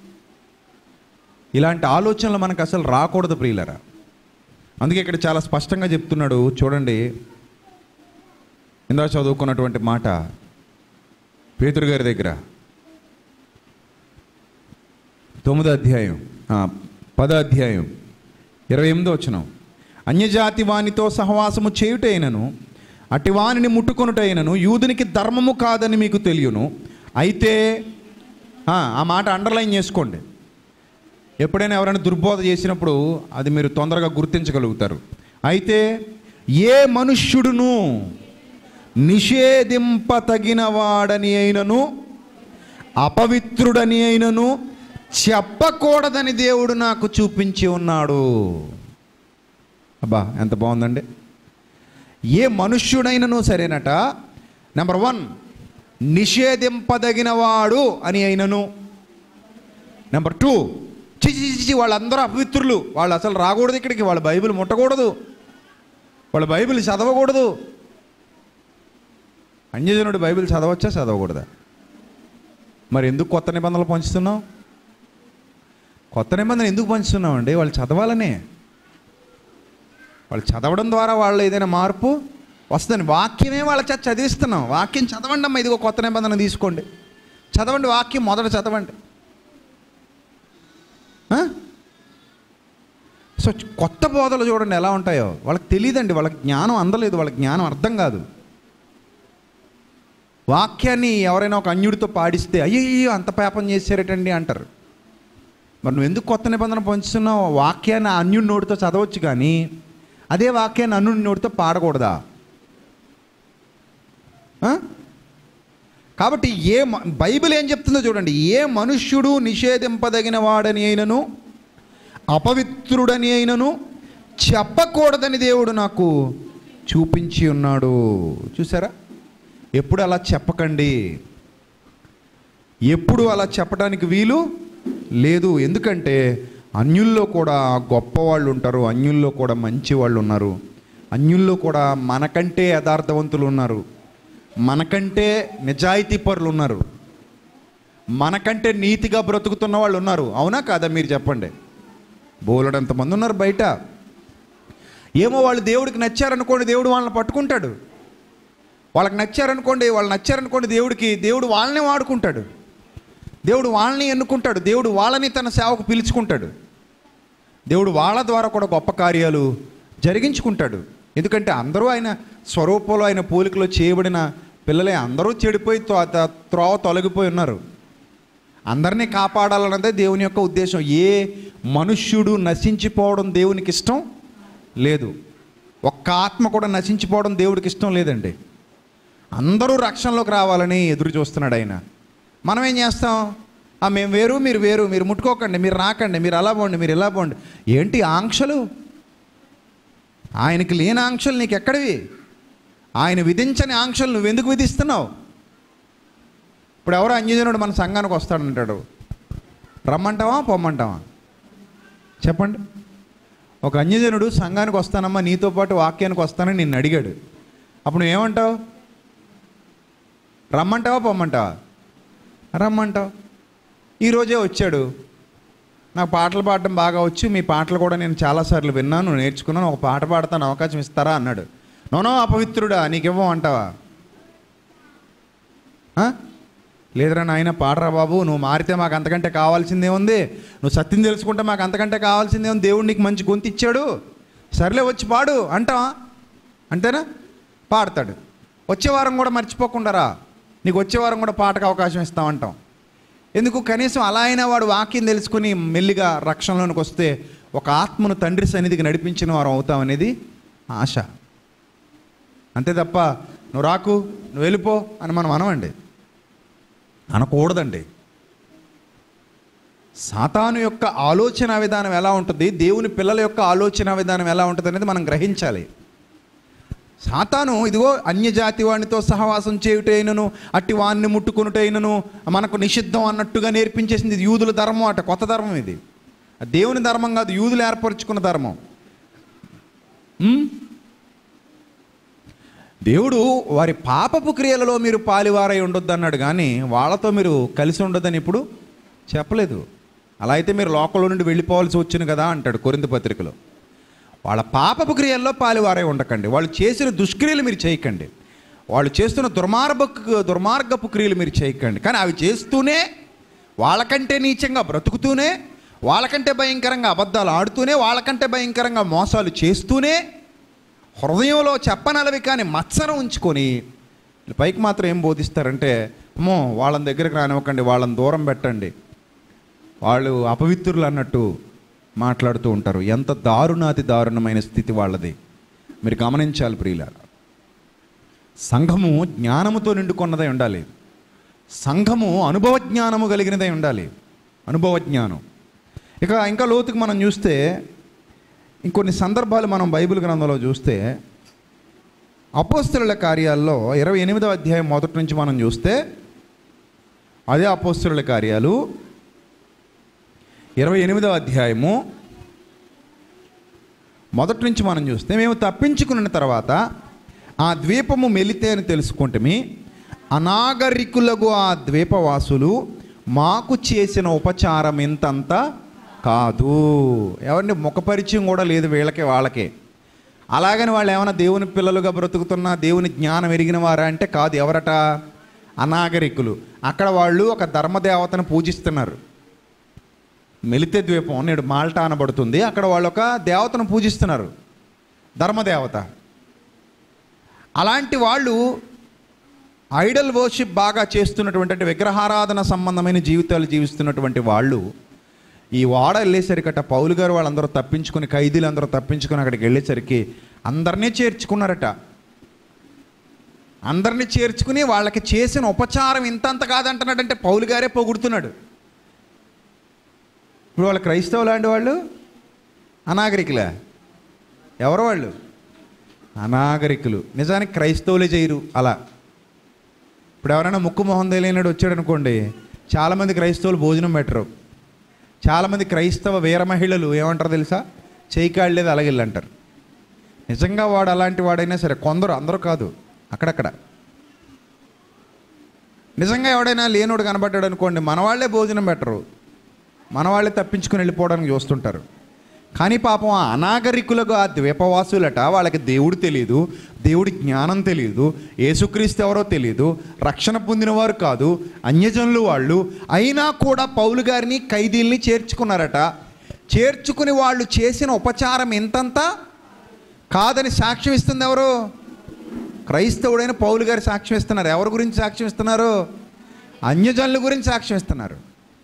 ఇలాంటి ఆలోచనలు మనకు అసలు రాకూడదు ప్రియులరా అందుకే ఇక్కడ చాలా స్పష్టంగా చెప్తున్నాడు చూడండి ఇందాక చదువుకున్నటువంటి మాట పేతురు గారి దగ్గర తొమ్మిదో అధ్యాయం ఆ, పదో అధ్యాయం ఇరవై ఎనిమిదో వచ్చిన అన్యజాతి వానితో సహవాసము చేయుటైనను అటి వానిని ముట్టుకొనుటైనను యూదునికి ధర్మము కాదని మీకు తెలియను అయితే ఆ, ఆ మాట అండర్లైన్ చేసుకోండి ఎప్పుడైనా ఎవరైనా దుర్బోధ చేసినప్పుడు అది మీరు తొందరగా గుర్తించగలుగుతారు అయితే ఏ మనుష్యుడును నిషేధింపతగిన వాడని అయినను అపవిత్రుడని అయినను చెప్పకూడదని దేవుడు నాకు చూపించి ఉన్నాడు అబ్బా ఎంత బాగుందండి ఏ మనుష్యుడైనను సరేనట నెంబర్ వన్ నిషేధింపదగినవాడు అని అయినను నెంబర్ టూ చిచి చిచి, చిచి వాళ్ళందరూ అపవిత్రులు వాళ్ళు అసలు రాకూడదు ఇక్కడికి వాళ్ళ బైబిల్ ముట్టకూడదు వాళ్ళ బైబిల్ చదవకూడదు అన్యజనుడు బైబిల్ చదవచ్చా చదవకూడదా మరి ఎందుకు కొత్త నిబంధనలు పంచుతున్నావు కొత్త నిబంధన ఎందుకు పంచుతున్నావు అండి వాళ్ళు చదవాలనే వాళ్ళు చదవడం ద్వారా వాళ్ళు ఏదైనా మార్పు వస్తుంది వాక్యమే వాళ్ళ చేత చదివిస్తున్నాం వాక్యం చదవండి అమ్మా ఇదిగో కొత్త నిబంధన తీసుకోండి చదవండి వాక్యం మొదట చదవండి ఆ? సో కొత్త బోధలు చూడండి ఎలా ఉంటాయో వాళ్ళకి తెలియదండి వాళ్ళకి జ్ఞానం అందలేదు వాళ్ళకి జ్ఞానం అర్థం కాదు వాక్యాన్ని ఎవరైనా ఒక అన్యుడితో పాడిస్తే అయ్యో అంత పాపం చేశారటండి అంటారు మరి నువ్వు ఎందుకు కొత్త నిబంధన పంచుతున్నావు వాక్యాన్ని ఆ అన్యుడి నోటితో చదవచ్చు కానీ అదే వాక్యాన్ని అన్యుడి నోటితో పాడకూడదా ఆ? కాబట్టి ఏ మ- బైబిల్ ఏం చెప్తుందో చూడండి ఏ మనుష్యుడు నిషేధింపదగిన వాడని అయినను అపవిత్రుడని అయినను చెప్పకూడదని దేవుడు నాకు చూపించి ఉన్నాడు చూసారా ఎప్పుడు అలా చెప్పకండి ఎప్పుడు అలా చెప్పడానికి వీలు లేదు ఎందుకంటే అన్యుల్లో కూడా గొప్పవాళ్ళు ఉంటారు అన్యుల్లో కూడా మంచి వాళ్ళు ఉన్నారు అన్యుల్లో కూడా మనకంటే యథార్థవంతులు ఉన్నారు మనకంటే నిజాయితీ పరులు ఉన్నారు మనకంటే నీతిగా బ్రతుకుతున్న వాళ్ళు ఉన్నారు అవునా కాదా మీరు చెప్పండి బోలెడంత మంది ఉన్నారు బయట ఏమో వాళ్ళు దేవుడికి నచ్చారనుకోండి దేవుడు వాళ్ళని పట్టుకుంటాడు వాళ్ళకి నచ్చారనుకోండి వాళ్ళు నచ్చారనుకోండి దేవుడికి దేవుడు వాళ్ళని వాడుకుంటాడు దేవుడు వాళ్ళని ఎన్నుకుంటాడు దేవుడు వాళ్ళని తన సేవకు పిలుచుకుంటాడు దేవుడు వాళ్ళ ద్వారా కూడా గొప్ప కార్యాలు జరిగించుకుంటాడు ఎందుకంటే అందరూ ఆయన స్వరూపంలో ఆయన పోలికలో చేయబడిన పిల్లలే అందరూ చెడిపోయి త్వ- త- త్రోవ తొలగిపోయి ఉన్నారు అందరినీ కాపాడాలన్నదే దేవుని యొక్క ఉద్దేశం ఏ మనుష్యుడు నశించిపోవడం దేవునికి ఇష్టం లేదు ఒక్క ఆత్మ కూడా నశించిపోవడం దేవుడికి ఇష్టం లేదండి అందరూ రక్షణలోకి రావాలని ఎదురు చూస్తున్నాడు ఆయన మనం ఏం చేస్తాం "ఆ, మేము వేరు మీరు వేరు మీరు ముట్టుకోకండి మీరు రాకండి మీరు అలా పోండి మీరు ఇలా పోండి ఏంటి ఆంక్షలు ఆయనకి లేని ఆంక్షలు నీకు ఎక్కడివి ఆయన విధించని ఆంక్షలు నువ్వెందుకు విధిస్తున్నావు ఇప్పుడు ఎవరో అన్యజనుడు మన సంఘానికి వస్తాడంటాడు రమ్మంటావా పొమ్మంటావా చెప్పండి ఒక అన్యజనుడు సంఘానికి వస్తానమ్మా నీతో పాటు వాక్యానికి వస్తానని నిన్ను అడిగాడు అప్పుడు నువ్వేమంటావు రమ్మంటావా పొమ్మంటావా రమ్మంటావు ఈరోజే వచ్చాడు నాకు పాటలు పాడడం బాగా వచ్చు మీ పాటలు కూడా నేను చాలాసార్లు విన్నాను నేర్చుకున్నాను ఒక పాట పాడతాను అవకాశం ఇస్తారా అన్నాడు నోనో అపవిత్రుడా నీకివ్వం అంటావా ఆ? లేదురా నాయన పాడరా బాబు నువ్వు మారితే మాకు అంతకంటే కావాల్సిందే ఉంది నువ్వు సత్యం తెలుసుకుంటే మాకు అంతకంటే కావాల్సిందే ఉంది దేవుడు నీకు మంచి గొంతు ఇచ్చాడు సర్లే వచ్చి పాడు అంటావా అంతేనా పాడతాడు వచ్చే వారం కూడా మర్చిపోకుండా రా నీకు వచ్చే వారం కూడా పాటకు అవకాశం ఇస్తామంటాం ఎందుకు కనీసం అలా అయినా వాడు వాక్యం తెలుసుకుని మెల్లిగా రక్షణలోనికి వస్తే ఒక ఆత్మను తండ్రి సన్నిధికి నడిపించిన వారం అవుతాం అనేది ఆశ అంతే తప్ప నువ్వు రాకు నువ్వు వెళ్ళిపో అని మనం అనవండి అనకూడదండి సాతాను యొక్క ఆలోచన విధానం ఎలా ఉంటుంది దేవుని పిల్లల యొక్క ఆలోచన విధానం ఎలా ఉంటుంది అనేది మనం గ్రహించాలి సాతాను ఇదిగో అన్యజాతి వానితో సహవాసం చేయుటైనను అట్టి వాన్ని ముట్టుకునుటైనను మనకు నిషిద్ధం అన్నట్టుగా నేర్పించేసింది ఇది యూదుల ధర్మం అట కొత్త ధర్మం ఇది అది దేవుని ధర్మం కాదు యూదులు ఏర్పరచుకున్న ధర్మం ఉమ్? దేవుడు వారి పాపపు క్రియలలో మీరు పాలివారై ఉండొద్దు అన్నాడు కానీ వాళ్ళతో మీరు కలిసి ఉండొద్దని ఇప్పుడు చెప్పలేదు అలా అయితే మీరు లోకంలో నుండి వెళ్ళిపోవాల్సి వచ్చింది కదా అంటాడు కొరింత పత్రికలో వాళ్ళ పాపపు క్రియల్లో పాలివారై ఉండకండి వాళ్ళు చేసిన దుష్క్రియలు మీరు చేయకండి వాళ్ళు చేస్తున్న దుర్మార్గపు దుర్మార్గపు క్రియలు మీరు చేయకండి కానీ అవి చేస్తూనే వాళ్ళకంటే నీచంగా బ్రతుకుతూనే వాళ్ళకంటే భయంకరంగా అబద్ధాలు ఆడుతూనే వాళ్ళకంటే భయంకరంగా మోసాలు చేస్తూనే హృదయంలో చెప్పనలవి కానీ మత్సరం ఉంచుకొని వీళ్ళు పైకి మాత్రం ఏం బోధిస్తారంటే అమ్మో వాళ్ళని దగ్గరికి రానివ్వకండి వాళ్ళని దూరం పెట్టండి వాళ్ళు అపవిత్రులు అన్నట్టు మాట్లాడుతూ ఉంటారు ఎంత దారుణాతి దారుణమైన స్థితి వాళ్ళది మీరు గమనించాలి ప్రియుల సంఘము జ్ఞానముతో నిండుకున్నదై ఉండాలి సంఘము అనుభవ జ్ఞానము కలిగినదై ఉండాలి అనుభవ జ్ఞానం ఇక ఇంకా లోతుకు మనం చూస్తే ఇంకొన్ని సందర్భాలు మనం బైబిల్ గ్రంథంలో చూస్తే అపోస్తుల కార్యాల్లో ఇరవై ఎనిమిదవ అధ్యాయం మొదటి నుంచి మనం చూస్తే అదే అపోస్తుల కార్యాలు ఇరవై ఎనిమిదవ అధ్యాయము మొదటి నుంచి మనం చూస్తే మేము తప్పించుకున్న తర్వాత ఆ ద్వీపము మెలితే అని తెలుసుకుంటే అనాగరికులకు ఆ ద్వీపవాసులు మాకు చేసిన ఉపచారం ఇంతంత కాదు ఎవరిని ముఖపరిచయం కూడా లేదు వీళ్ళకి వాళ్ళకే అలాగని వాళ్ళు ఏమైనా దేవుని పిల్లలుగా బ్రతుకుతున్నా దేవుని జ్ఞానం ఎరిగిన వారా అంటే కాదు ఎవరట అనాగరికులు అక్కడ వాళ్ళు ఒక ధర్మదేవతను పూజిస్తున్నారు మెలితే ద్వీపం నేడు మాల్టా అనబడుతుంది అక్కడ వాళ్ళు ఒక దేవతను పూజిస్తున్నారు ధర్మదేవత అలాంటి వాళ్ళు ఐడల్ వర్షిప్ బాగా చేస్తున్నటువంటి అంటే విగ్రహారాధన సంబంధమైన జీవితాలు జీవిస్తున్నటువంటి వాళ్ళు ఈ వాడ వెళ్ళేసరికట పౌలు గారు వాళ్ళందరూ తప్పించుకుని ఖైదీలు అందరూ తప్పించుకుని అక్కడికి వెళ్ళేసరికి అందరినీ చేర్చుకున్నారట అందరినీ చేర్చుకుని వాళ్ళకి చేసిన ఉపచారం ఇంతంత కాదంటున్నాడంటే పౌలు గారే పొగుడుతున్నాడు ఇప్పుడు వాళ్ళు క్రైస్తవులు లాంటి వాళ్ళు అనాగరికులే ఎవరు వాళ్ళు అనాగరికులు నిజానికి క్రైస్తవులే చేయరు అలా ఇప్పుడు ఎవరైనా ముక్కు మొహం తెలియనాడు వచ్చాడు అనుకోండి చాలామంది క్రైస్తవులు భోజనం పెట్టరు చాలామంది క్రైస్తవ వీర మహిళలు ఏమంటారు తెలుసా చేయి కాళ్ళలేదు అలాగిల్లంటారు నిజంగా వాడు అలాంటి వాడైనా సరే కొందరు అందరూ కాదు అక్కడక్కడ నిజంగా ఎవడైనా లేనోడు కనబడ్డాడు అనుకోండి మన వాళ్ళే భోజనం పెట్టరు మన వాళ్ళే తప్పించుకుని వెళ్ళిపోవడానికి చూస్తుంటారు కానీ పాపం ఆ అనాగరికులకు ఆ ద్వీపవాసులట వాళ్ళకి దేవుడు తెలియదు దేవుడి జ్ఞానం తెలియదు యేసుక్రీస్తు ఎవరో తెలియదు రక్షణ పొందినవారు కాదు అన్యజనులు వాళ్ళు అయినా కూడా పౌలు గారిని ఖైదీల్ని చేర్చుకున్నారట చేర్చుకుని వాళ్ళు చేసిన ఉపచారం ఎంతంత కాదని సాక్ష్యం ఇస్తుంది ఎవరు క్రైస్తవుడైన పౌలు గారి సాక్ష్యం ఇస్తున్నారు ఎవరి గురించి సాక్ష్యం ఇస్తున్నారు అన్యజనుల గురించి సాక్ష్యం ఇస్తున్నారు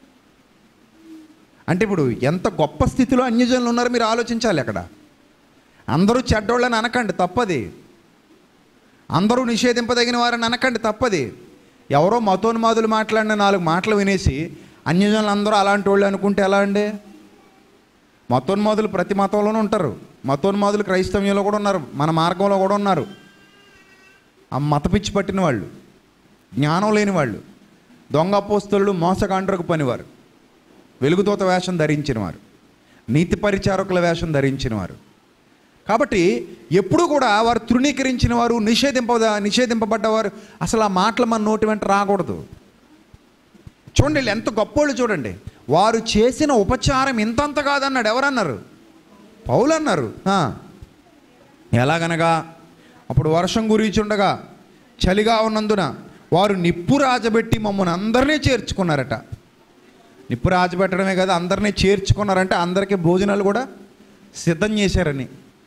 అంటే ఇప్పుడు ఎంత గొప్ప స్థితిలో అన్యజనులు ఉన్నారో మీరు ఆలోచించాలి అక్కడ అందరూ చెడ్డోళ్ళని అనకండి తప్పది అందరూ నిషేధింపదగిన వారని అనకండి తప్పది ఎవరో మతోన్మాదులు మాట్లాడిన నాలుగు మాటలు వినేసి అన్యజనులు అందరూ అలాంటి వాళ్ళు అనుకుంటే ఎలా అండి మతోన్మాదులు ప్రతి మతంలోనూ ఉంటారు మతోన్మాదులు క్రైస్తవ్యంలో కూడా ఉన్నారు మన మార్గంలో కూడా ఉన్నారు ఆ మత పిచ్చి పట్టిన వాళ్ళు జ్ఞానం లేని వాళ్ళు దొంగ అపోస్తలు మోసగాండ్రకు పనివారు వెలుగుతోత వేషం ధరించిన వారు నీతి పరిచారకుల వేషం ధరించిన వారు కాబట్టి ఎప్పుడు కూడా వారు తృణీకరించిన వారు నిషేధింప నిషేధింపబడ్డవారు అసలు ఆ మాటలు మన నోటి వెంట రాకూడదు చూడండి వీళ్ళు ఎంత గొప్పోళ్ళు చూడండి వారు చేసిన ఉపచారం ఇంతంత కాదన్నాడు ఎవరన్నారు పౌలు అన్నారు ఆ. ఎలాగనగా అప్పుడు వర్షం గురించుండగా చలిగా ఉన్నందున వారు నిప్పు రాజబెట్టి మమ్మల్ని అందరినీ చేర్చుకున్నారట నిప్పు రాజబెట్టడమే కదా అందరినీ చేర్చుకున్నారంటే అందరికీ భోజనాలు కూడా సిద్ధం చేశారని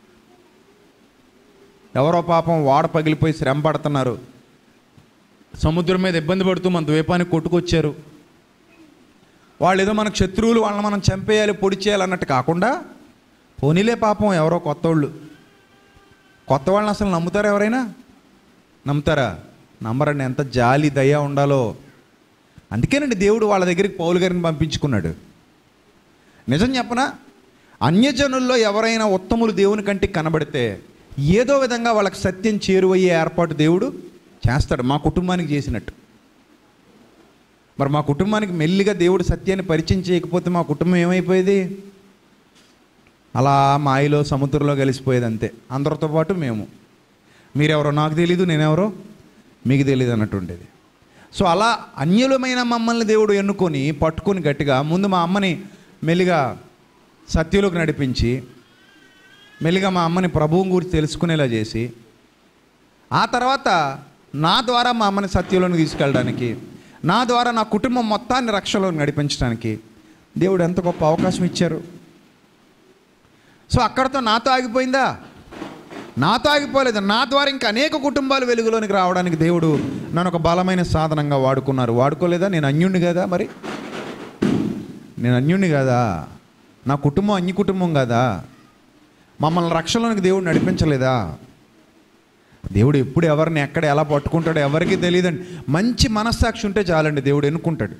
ఎవరో పాపం వాడ పగిలిపోయి శ్రమ పడుతున్నారు సముద్రం మీద ఇబ్బంది పడుతూ మన ద్వీపానికి కొట్టుకొచ్చారు వాళ్ళు ఏదో మనకు శత్రువులు వాళ్ళని మనం చంపేయాలి పొడి చేయాలి అన్నట్టు కాకుండా పోనీలే పాపం ఎవరో కొత్త వాళ్ళు కొత్త వాళ్ళని అసలు నమ్ముతారా ఎవరైనా నమ్ముతారా నమ్మరండి ఎంత జాలి దయ ఉండాలో అందుకేనండి దేవుడు వాళ్ళ దగ్గరికి పౌలు గారిని పంపించుకున్నాడు నిజం చెప్పనా అన్యజనుల్లో ఎవరైనా ఉత్తములు దేవుని కంటికి కనబడితే ఏదో విధంగా వాళ్ళకి సత్యం చేరువయ్యే ఏర్పాటు దేవుడు చేస్తాడు మా కుటుంబానికి చేసినట్టు మరి మా కుటుంబానికి మెల్లిగా దేవుడు సత్యాన్ని పరిచయం చేయకపోతే మా కుటుంబం ఏమైపోయేది అలా మాయలో సముద్రంలో కలిసిపోయేది అంతే అందరితో పాటు మేము మీరెవరో నాకు తెలీదు నేనెవరో మీకు తెలియదు అన్నట్టు ఉండేది సో అలా అన్యులమైన మమ్మల్ని దేవుడు ఎన్నుకొని పట్టుకొని గట్టిగా ముందు మా అమ్మని మెల్లిగా సత్యంలోకి నడిపించి మెల్లిగా మా అమ్మని ప్రభువు గురించి తెలుసుకునేలా చేసి ఆ తర్వాత నా ద్వారా మా అమ్మని సత్యంలోకి తీసుకెళ్ళడానికి నా ద్వారా నా కుటుంబం మొత్తాన్ని రక్షణలోకి నడిపించడానికి దేవుడు ఎంత గొప్ప అవకాశం ఇచ్చారు సో అక్కడతో నాతో ఆగిపోయిందా నాతో ఆగిపోలేదు నా ద్వారా ఇంకా అనేక కుటుంబాలు వెలుగులోనికి రావడానికి దేవుడు నన్ను ఒక బలమైన సాధనంగా వాడుకున్నారు వాడుకోలేదా నేను అన్యుణ్ణి కదా మరి నేను అన్యుణ్ణి కదా నా కుటుంబం అన్య కుటుంబం కదా మమ్మల్ని రక్షణలోనికి దేవుడు నడిపించలేదా దేవుడు ఎప్పుడు ఎవరిని ఎక్కడ ఎలా పట్టుకుంటాడో ఎవరికి తెలియదండి మంచి మనస్సాక్షి ఉంటే చాలండి దేవుడు ఎన్నుకుంటాడు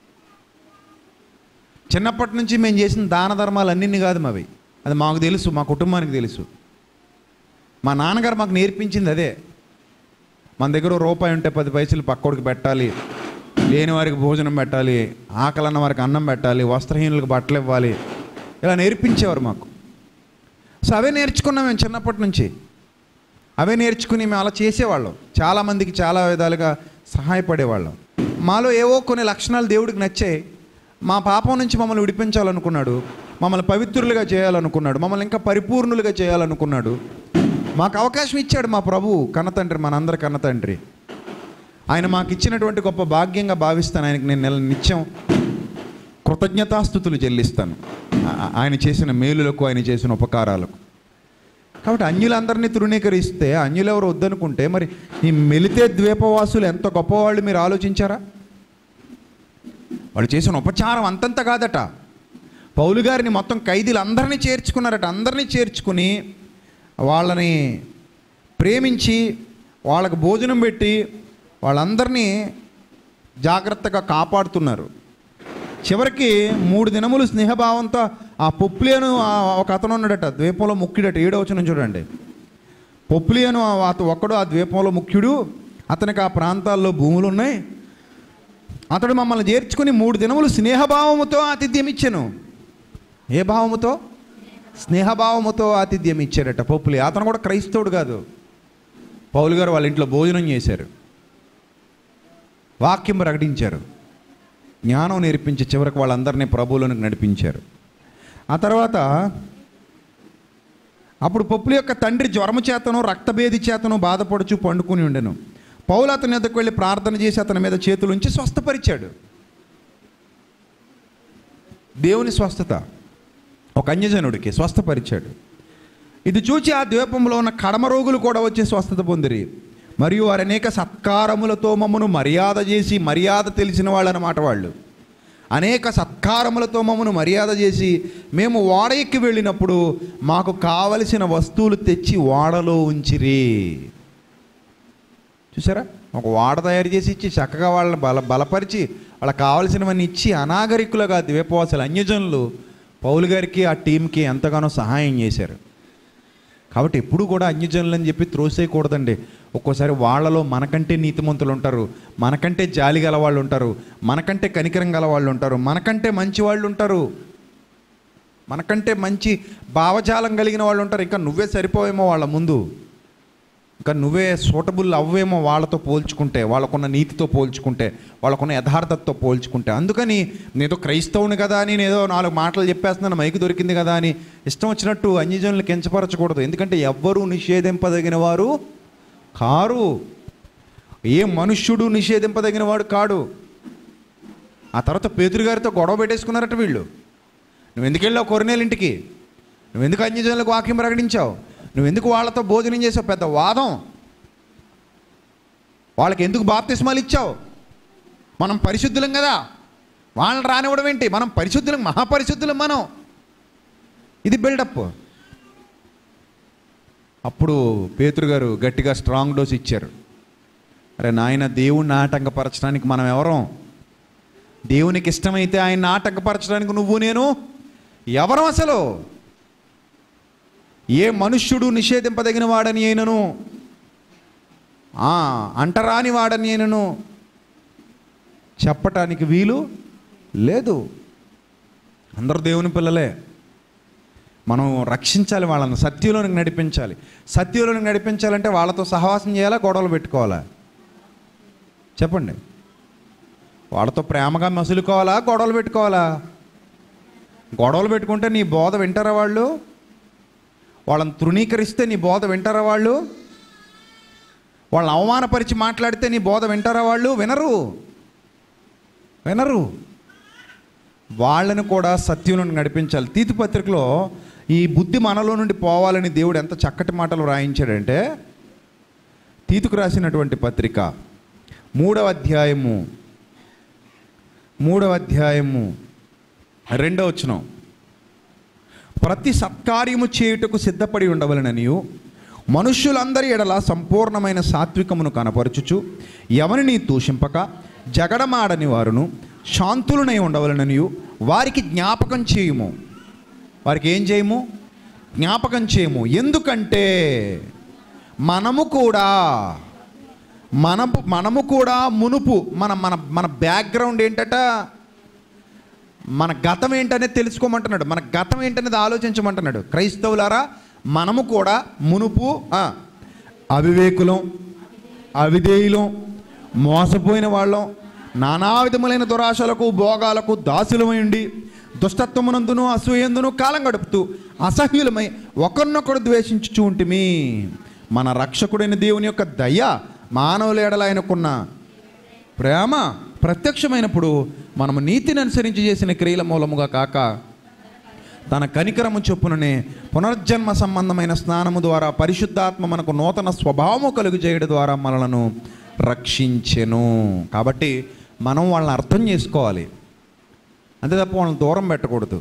చిన్నప్పటి నుంచి మేము చేసిన దాన ధర్మాలు అన్నిన్ని కాదు మావి అది మాకు తెలుసు మా కుటుంబానికి తెలుసు మా నాన్నగారు మాకు నేర్పించింది అదే మన దగ్గర ఓ రూపాయి ఉంటే పది పైసలు పక్కోడికి పెట్టాలి లేని వారికి భోజనం పెట్టాలి ఆకలన్న వారికి అన్నం పెట్టాలి వస్త్రహీనులకు బట్టలు ఇవ్వాలి ఇలా నేర్పించేవారు మాకు సో అవే నేర్చుకున్నాం మేము చిన్నప్పటి నుంచి అవే నేర్చుకుని మేము అలా చేసేవాళ్ళం చాలామందికి చాలా విధాలుగా సహాయపడేవాళ్ళం మాలో ఏవో కొన్ని లక్షణాలు దేవుడికి నచ్చాయి మా పాపం నుంచి మమ్మల్ని విడిపించాలనుకున్నాడు మమ్మల్ని పవిత్రులుగా చేయాలనుకున్నాడు మమ్మల్ని ఇంకా పరిపూర్ణులుగా చేయాలనుకున్నాడు మాకు అవకాశం ఇచ్చాడు మా ప్రభువు కన్నతండ్రి మనందరి కన్నతండ్రి ఆయన మాకు ఇచ్చినటువంటి గొప్ప భాగ్యంగా భావిస్తాను ఆయనకి నేను నెల నిత్యం కృతజ్ఞతాస్థుతులు చెల్లిస్తాను ఆ- ఆయన చేసిన మేలులకు ఆయన చేసిన ఉపకారాలకు కాబట్టి అన్యులందరినీ తృణీకరిస్తే అన్యులెవరు వద్దనుకుంటే మరి ఈ మెలితే ద్వీపవాసులు ఎంత గొప్పవాళ్ళు మీరు ఆలోచించారా వాళ్ళు చేసిన ఉపచారం అంతంత కాదట పౌలు గారిని మొత్తం ఖైదీలు అందరినీ చేర్చుకున్నారట అందరినీ చేర్చుకుని వాళ్ళని ప్రేమించి వాళ్ళకు భోజనం పెట్టి వాళ్ళందరినీ జాగ్రత్తగా కాపాడుతున్నారు చివరికి మూడు దినములు స్నేహభావంతో ఆ పొప్లియను ఆ- ఒక అతను ఉన్నాడట ద్వీపంలో ముఖ్యుడట ఏడవచనం చూడండి పొప్లియను ఆ- అత ఒక్కడు ఆ ద్వీపంలో ముఖ్యుడు అతనికి ఆ ప్రాంతాల్లో భూములు ఉన్నాయి అతడు మమ్మల్ని చేర్చుకుని మూడు దినములు స్నేహభావముతో ఆతిథ్యం ఇచ్చాను ఏ భావముతో స్నేహభావముతో ఆతిథ్యం ఇచ్చాడట పొప్పులి అతను కూడా క్రైస్తవుడు కాదు పౌలు గారు వాళ్ళ ఇంట్లో భోజనం చేశారు వాక్యం ప్రకటించారు జ్ఞానం నేర్పించి చివరికి వాళ్ళందరినీ ప్రభువులోనికి నడిపించారు ఆ తర్వాత అప్పుడు పప్పుల యొక్క తండ్రి జ్వరము చేతను రక్తభేది చేతను బాధపడుచు పండుకుని ఉండెను పౌలు అతని ఎద్దకు వెళ్ళి ప్రార్థన చేసి అతని మీద చేతులుంచి స్వస్థపరిచాడు దేవుని స్వస్థత ఒక అన్యజనుడికి స్వస్థపరిచాడు ఇది చూచి ఆ ద్వీపంలో ఉన్న కడమ రోగులు కూడా వచ్చి స్వస్థత పొందిరి మరియు వారు అనేక సత్కారములతో మమ్మను మర్యాద చేసి మర్యాద తెలిసిన వాళ్ళు అన్నమాట వాళ్ళు అనేక సత్కారములతో మమ్మను మర్యాద చేసి మేము ఓడ ఎక్కి వెళ్ళినప్పుడు మాకు కావలసిన వస్తువులు తెచ్చి ఓడలో ఉంచిరి చూసారా ఒక వాడ తయారు చేసి ఇచ్చి చక్కగా వాళ్ళని బల బలపరిచి వాళ్ళకి కావాల్సినవన్నీ ఇచ్చి అనాగరికులుగా ద్వీపవాసులు అన్యజనులు పౌలు గారికి ఆ టీంకి ఎంతగానో సహాయం చేశారు కాబట్టి ఎప్పుడు కూడా అన్యజనులు అని చెప్పి త్రోసేయకూడదండి ఒక్కోసారి వాళ్ళలో మనకంటే నీతిమంతులు ఉంటారు మనకంటే జాలి గల వాళ్ళు ఉంటారు మనకంటే కనికరం గల వాళ్ళు ఉంటారు మనకంటే మంచి వాళ్ళు ఉంటారు మనకంటే మంచి భావజాలం కలిగిన వాళ్ళు ఉంటారు ఇంకా నువ్వే సరిపోవేమో వాళ్ళ ముందు ఇంకా నువ్వే సూటబుల్ అవ్వేమో వాళ్ళతో పోల్చుకుంటే వాళ్ళకున్న నీతితో పోల్చుకుంటే వాళ్ళకున్న యథార్థతతో పోల్చుకుంటే అందుకని నేదో క్రైస్తవుని కదా అని నేదో నాలుగు మాటలు చెప్పేస్తున్నాను మైకు దొరికింది కదా అని ఇష్టం వచ్చినట్టు అన్యజనులు కించపరచకూడదు ఎందుకంటే ఎవ్వరూ నిషేధింపదగిన వారు కారు ఏ మనుష్యుడు నిషేధింపదగిన వాడు కాడు ఆ తర్వాత పేతురు గారితో గొడవ పెట్టేసుకున్నారట వీళ్ళు నువ్వు ఎందుకు వెళ్ళావు కొరనేలు ఇంటికి నువ్వు ఎందుకు అన్యజనులకు వాక్యం ప్రకటించావు నువ్వు ఎందుకు వాళ్ళతో భోజనం చేసావు పెద్ద వాదం వాళ్ళకి ఎందుకు బాప్తిస్మాలు ఇచ్చావు మనం పరిశుద్ధులం కదా వాళ్ళని రానివ్వడం ఏంటి మనం పరిశుద్ధులం మహాపరిశుద్ధులం మనం ఇది బిల్డప్ అప్పుడు పేతురు గారు గట్టిగా స్ట్రాంగ్ డోస్ ఇచ్చారు అరే నాయన దేవుణ్ణి ఆటంకపరచడానికి మనం ఎవరం దేవునికి ఇష్టమైతే ఆయన ఆటంకపరచడానికి నువ్వు నేను ఎవరం అసలు ఏ మనుష్యుడు నిషేధింపదగిన వాడని అయినను ఆ, అంటరాని వాడని అయినను చెప్పటానికి వీలు లేదు అందరూ దేవుని పిల్లలే మనం రక్షించాలి వాళ్ళని సత్యంలోనికి నడిపించాలి సత్యంలోనికి నడిపించాలంటే వాళ్ళతో సహవాసం చేయాలా గొడవలు పెట్టుకోవాలా చెప్పండి వాళ్ళతో ప్రేమగా మసులుకోవాలా గొడవలు పెట్టుకోవాలా గొడవలు పెట్టుకుంటే నీ బోధ వింటారా వాళ్ళు వాళ్ళని తృణీకరిస్తే నీ బోధ వింటారా వాళ్ళు వాళ్ళని అవమానపరిచి మాట్లాడితే నీ బోధ వింటారా వాళ్ళు వినరు వినరు వాళ్ళని కూడా సత్యంలో నడిపించాలి తీతు పత్రికలో ఈ బుద్ధి మనలో నుండి పోవాలని దేవుడు ఎంత చక్కటి మాటలు రాయించాడంటే తీతుకు రాసినటువంటి పత్రిక మూడవ అధ్యాయము మూడవ అధ్యాయము రెండవ వచనం ప్రతి సత్కార్యము చేయుటకు సిద్ధపడి ఉండవలననియు మనుష్యులందరి ఎడల సంపూర్ణమైన సాత్వికమును కనపరచుచు ఎవరిని దూషింపక జగడమాడని వారును శాంతులనై ఉండవలననియు వారికి జ్ఞాపకం చేయుము వారికి ఏం చేయము జ్ఞాపకం చేయము ఎందుకంటే మనము కూడా మనము మనము కూడా మునుపు మన మన మన బ్యాక్గ్రౌండ్ ఏంటట మన గతం ఏంటనేది తెలుసుకోమంటున్నాడు మన గతం ఏంటనేది ఆలోచించమంటున్నాడు క్రైస్తవులారా మనము కూడా మునుపు ఆ, అవివేకులం అవిధేయులం మోసపోయిన వాళ్ళం నానా విధములైన దురాశలకు భోగాలకు దాసులమై ఉండి దుష్టత్వమునందును అసూయందును కాలం గడుపుతూ అసహ్యులమై ఒకరినొకరు ద్వేషించుచూ ఉంటిమి మన రక్షకుడైన దేవుని యొక్క దయ మానవుల ఎడల ఆయనకున్న ప్రేమ ప్రత్యక్షమైనప్పుడు మనము నీతిని అనుసరించి చేసిన క్రియల మూలముగా కాక తన కనికరము చొప్పుననే పునర్జన్మ సంబంధమైన స్నానము ద్వారా పరిశుద్ధాత్మ మనకు నూతన స్వభావము కలుగు చేయడం ద్వారా మనలను రక్షించెను కాబట్టి మనం వాళ్ళని అర్థం చేసుకోవాలి అంతే తప్ప వాళ్ళని దూరం పెట్టకూడదు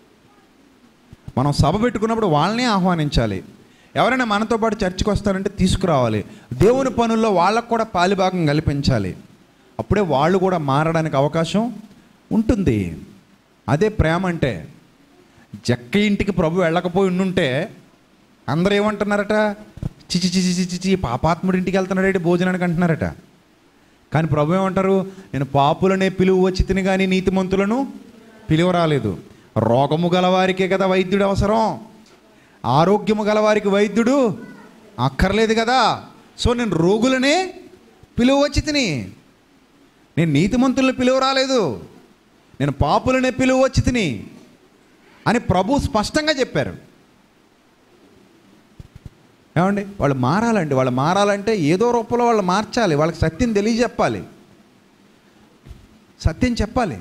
మనం సభ పెట్టుకున్నప్పుడు వాళ్ళనే ఆహ్వానించాలి ఎవరైనా మనతో పాటు చర్చికి వస్తారంటే తీసుకురావాలి దేవుని పనుల్లో వాళ్ళకు కూడా పాలిభాగం కల్పించాలి అప్పుడే వాళ్ళు కూడా మారడానికి అవకాశం ఉంటుంది అదే ప్రేమ అంటే జక్క ఇంటికి ప్రభు వెళ్ళకపోయి ఉండుంటే అందరూ ఏమంటున్నారట చిచి చిచి చిచి చి పాపాత్ముడి ఇంటికి వెళ్తున్నాడేటి భోజనానికి అంటున్నారట కానీ ప్రభు ఏమంటారు నేను పాపులనే పిలువ వచ్చి తిని కానీ నీతిమంతులను పిలువరాలేదు రోగము గలవారికే కదా వైద్యుడు అవసరం ఆరోగ్యము గలవారికి వైద్యుడు అక్కర్లేదు కదా సో నేను రోగులనే పిలువ వచ్చి తిని నేను నీతిమంతులను పిలువ రాలేదు నేను పాపులనే పిలువ వచ్చి తిని అని ప్రభు స్పష్టంగా చెప్పారు ఏమండి వాళ్ళు మారాలండి వాళ్ళు మారాలంటే ఏదో రూపంలో వాళ్ళు మార్చాలి వాళ్ళకి సత్యం తెలియజెప్పాలి సత్యం చెప్పాలి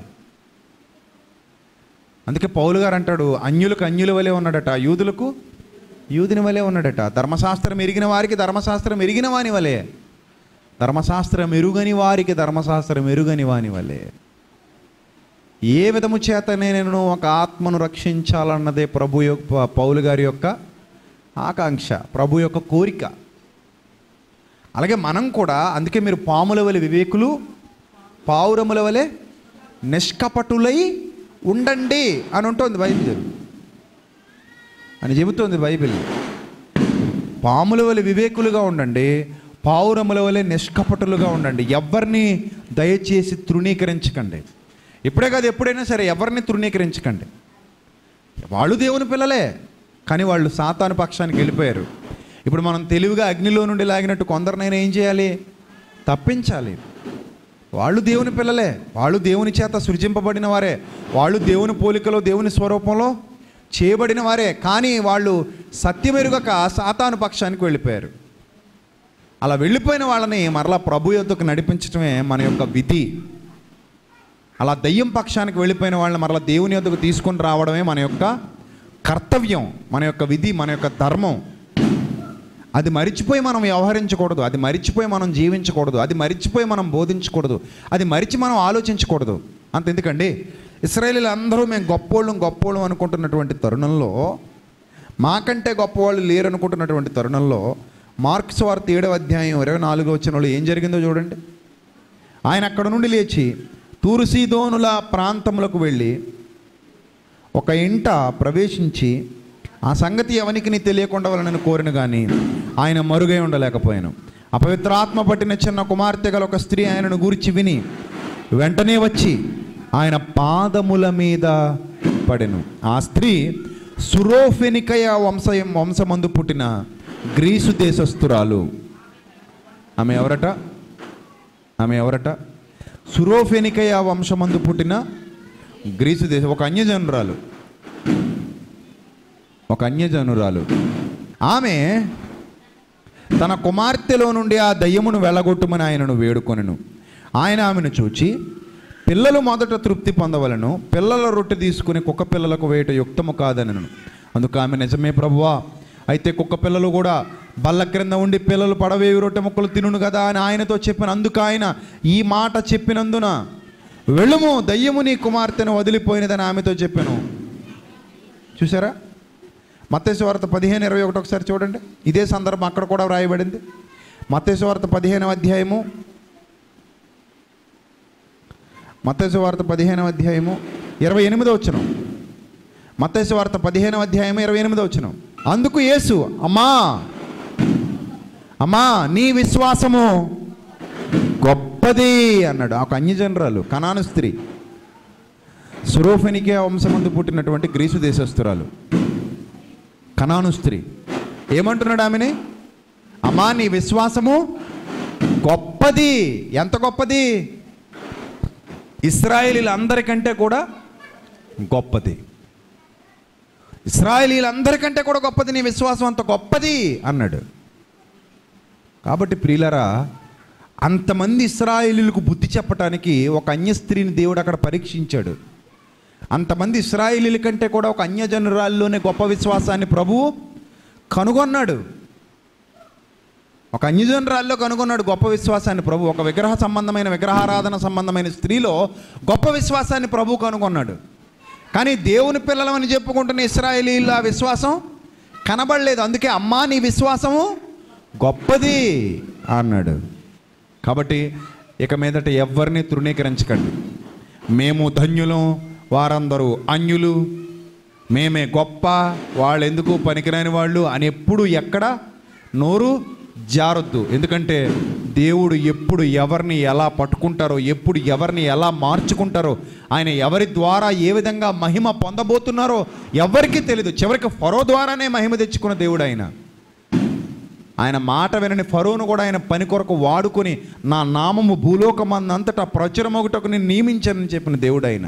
అందుకే పౌలు గారు అంటాడు అన్యులకు అన్యుల వలె ఉన్నాడట యూదులకు యూదుని వలె ఉన్నాడట ధర్మశాస్త్రం ఎరిగిన వారికి ధర్మశాస్త్రం ఎరిగిన వాని వలె ధర్మశాస్త్రం ఎరుగని వారికి ధర్మశాస్త్రం ఎరుగని వాని వలె ఏ విధము చేతనే నేను ఒక ఆత్మను రక్షించాలన్నదే ప్రభు యొక్క పౌలు గారి యొక్క ఆకాంక్ష ప్రభు యొక్క కోరిక అలాగే మనం కూడా అందుకే మీరు పాముల వలె వివేకులు పావురముల వలె నిష్కపటులై ఉండండి అని ఉంటుంది బైబిల్ అని చెబుతుంది బైబిల్ పాముల వలె వివేకులుగా ఉండండి పావురముల వలె నిష్కపటులుగా ఉండండి ఎవరిని దయచేసి తృణీకరించకండి ఇప్పుడే కాదు ఎప్పుడైనా సరే ఎవరిని తృణీకరించకండి వాళ్ళు దేవుని పిల్లలే కానీ వాళ్ళు సాతాను పక్షానికి వెళ్ళిపోయారు ఇప్పుడు మనం తెలివిగా అగ్నిలో నుండి లాగినట్టు కొందరినైనా ఏం చేయాలి తప్పించాలి వాళ్ళు దేవుని పిల్లలే వాళ్ళు దేవుని చేత సృజింపబడిన వారే వాళ్ళు దేవుని పోలికలో దేవుని స్వరూపంలో చేయబడిన వారే కానీ వాళ్ళు సత్యమెరుగక సాతాను పక్షానికి వెళ్ళిపోయారు అలా వెళ్ళిపోయిన వాళ్ళని మరలా ప్రభు యొద్దకు నడిపించడమే మన యొక్క విధి అలా దయ్యం పక్షానికి వెళ్ళిపోయిన వాళ్ళని మరలా దేవుని యొద్దకు తీసుకొని రావడమే మన యొక్క కర్తవ్యం మన యొక్క విధి మన యొక్క ధర్మం అది మరిచిపోయి మనం వ్యవహరించకూడదు అది మరిచిపోయి మనం జీవించకూడదు అది మరిచిపోయి మనం బోధించకూడదు అది మరిచి మనం ఆలోచించకూడదు అంత ఎందుకండి ఇస్రాయేలీలు అందరూ మేము గొప్పోళ్ళం గొప్పోళ్ళం అనుకుంటున్నటువంటి తరుణంలో మాకంటే గొప్పవాళ్ళు లేరు అనుకుంటున్నటువంటి తరుణంలో మార్క్స్ వార్త ఏడవ అధ్యాయం ఇరవై నాలుగో వచ్చిన వాళ్ళు ఏం జరిగిందో చూడండి ఆయన అక్కడ నుండి లేచి తూరుసీదోనుల ప్రాంతములకు వెళ్ళి ఒక ఇంట ప్రవేశించి ఆ సంగతి ఎవనికి తెలియకుండా వాళ్ళని కోరిన కానీ ఆయన మరుగై ఉండలేకపోయాను అపవిత్రాత్మ పట్టిన చిన్న కుమార్తె గల ఒక స్త్రీ ఆయనను గూర్చి విని వెంటనే వచ్చి ఆయన పాదముల మీద పడెను ఆ స్త్రీ సురోఫెనికయ వంశ వంశమందు పుట్టిన గ్రీసు దేశస్థురాలు ఆమె ఎవరట ఆమె ఎవరట సురోఫెనికయ వంశమందు పుట్టిన గ్రీసు దేశం ఒక అన్యజనురాలు ఒక అన్యజనురాలు ఆమె తన కుమార్తెలో నుండి ఆ దయ్యమును వెళ్ళగొట్టుమని ఆయనను వేడుకొనెను ఆయన ఆమెను చూచి పిల్లలు మొదట తృప్తి పొందవలను పిల్లల రొట్టె తీసుకుని కుక్క పిల్లలకు వేయట యుక్తము కాదనను అందుకు ఆమె నిజమే ప్రభువా అయితే కుక్క పిల్లలు కూడా బల్ల క్రింద ఉండి పిల్లలు పడవేవి రొట్టె ముక్కలు తినును కదా అని ఆయనతో చెప్పిన అందుకు ఆయన ఈ మాట చెప్పినందున వెళ్ళుము దయ్యము నీ కుమార్తెను వదిలిపోయినదని ఆమెతో చెప్పాను చూసారా మత్తేసు వార్త పదిహేను ఇరవై ఒకటి ఒకసారి చూడండి ఇదే సందర్భం అక్కడ కూడా వ్రాయబడింది మత్తేసు వార్త పదిహేనవ అధ్యాయము మత్తేసు వార్త పదిహేనవ అధ్యాయము ఇరవై ఎనిమిదో వచ్చిన మత్తేసు వార్త పదిహేనవ అధ్యాయము ఇరవై ఎనిమిదో వచ్చిన అందుకు యేసు అమ్మా అమ్మా నీ విశ్వాసము గొప్పది అన్నాడు ఒక అన్యజనరాలు కనాను స్త్రీ సురోఫెనికే వంశమందు పుట్టినటువంటి గ్రీసు దేశస్తురాలు కనాను స్త్రీ ఏమంటున్నాడు ఆమెని అమ్మా నీ విశ్వాసము గొప్పది ఎంత గొప్పది ఇస్రాయేలీలందరికంటే కూడా గొప్పది ఇస్రాయేలీలందరికంటే కూడా గొప్పది నీ విశ్వాసం అంత గొప్పది అన్నాడు కాబట్టి ప్రియులరా అంతమంది ఇస్రాయేలీలకు బుద్ధి చెప్పటానికి ఒక అన్య స్త్రీని దేవుడు అక్కడ పరీక్షించాడు అంతమంది ఇస్రాయేలీల కంటే కూడా ఒక అన్యజనురాల్లోనే గొప్ప విశ్వాసాన్ని ప్రభువు కనుగొన్నాడు ఒక అన్యజనురాల్లో కనుగొన్నాడు గొప్ప విశ్వాసాన్ని ప్రభు ఒక విగ్రహ సంబంధమైన విగ్రహారాధన సంబంధమైన స్త్రీలో గొప్ప విశ్వాసాన్ని ప్రభు కనుగొన్నాడు కానీ దేవుని పిల్లలమని చెప్పుకుంటున్న ఇస్రాయేలీల ఆ విశ్వాసం కనబడలేదు అందుకే అమ్మా నీ విశ్వాసము గొప్పది అన్నాడు కాబట్టి ఇక మీదట ఎవరిని తృణీకరించకండి మేము ధన్యులం వారందరూ అన్యులు మేమే గొప్ప వాళ్ళు ఎందుకు పనికిరాని వాళ్ళు అని ఎప్పుడు ఎక్కడ నోరు జారొద్దు ఎందుకంటే దేవుడు ఎప్పుడు ఎవరిని ఎలా పట్టుకుంటారో ఎప్పుడు ఎవరిని ఎలా మార్చుకుంటారో ఆయన ఎవరి ద్వారా ఏ విధంగా మహిమ పొందబోతున్నారో ఎవరికీ తెలియదు చివరికి ఫరో ద్వారానే మహిమ తెచ్చుకున్న దేవుడు ఆయన ఆయన మాట వినని ఫరోను కూడా ఆయన పని కొరకు వాడుకొని నా నామము భూలోకమందంతటా ప్రచురమొకటకు నేను నియమించానని చెప్పిన దేవుడు ఆయన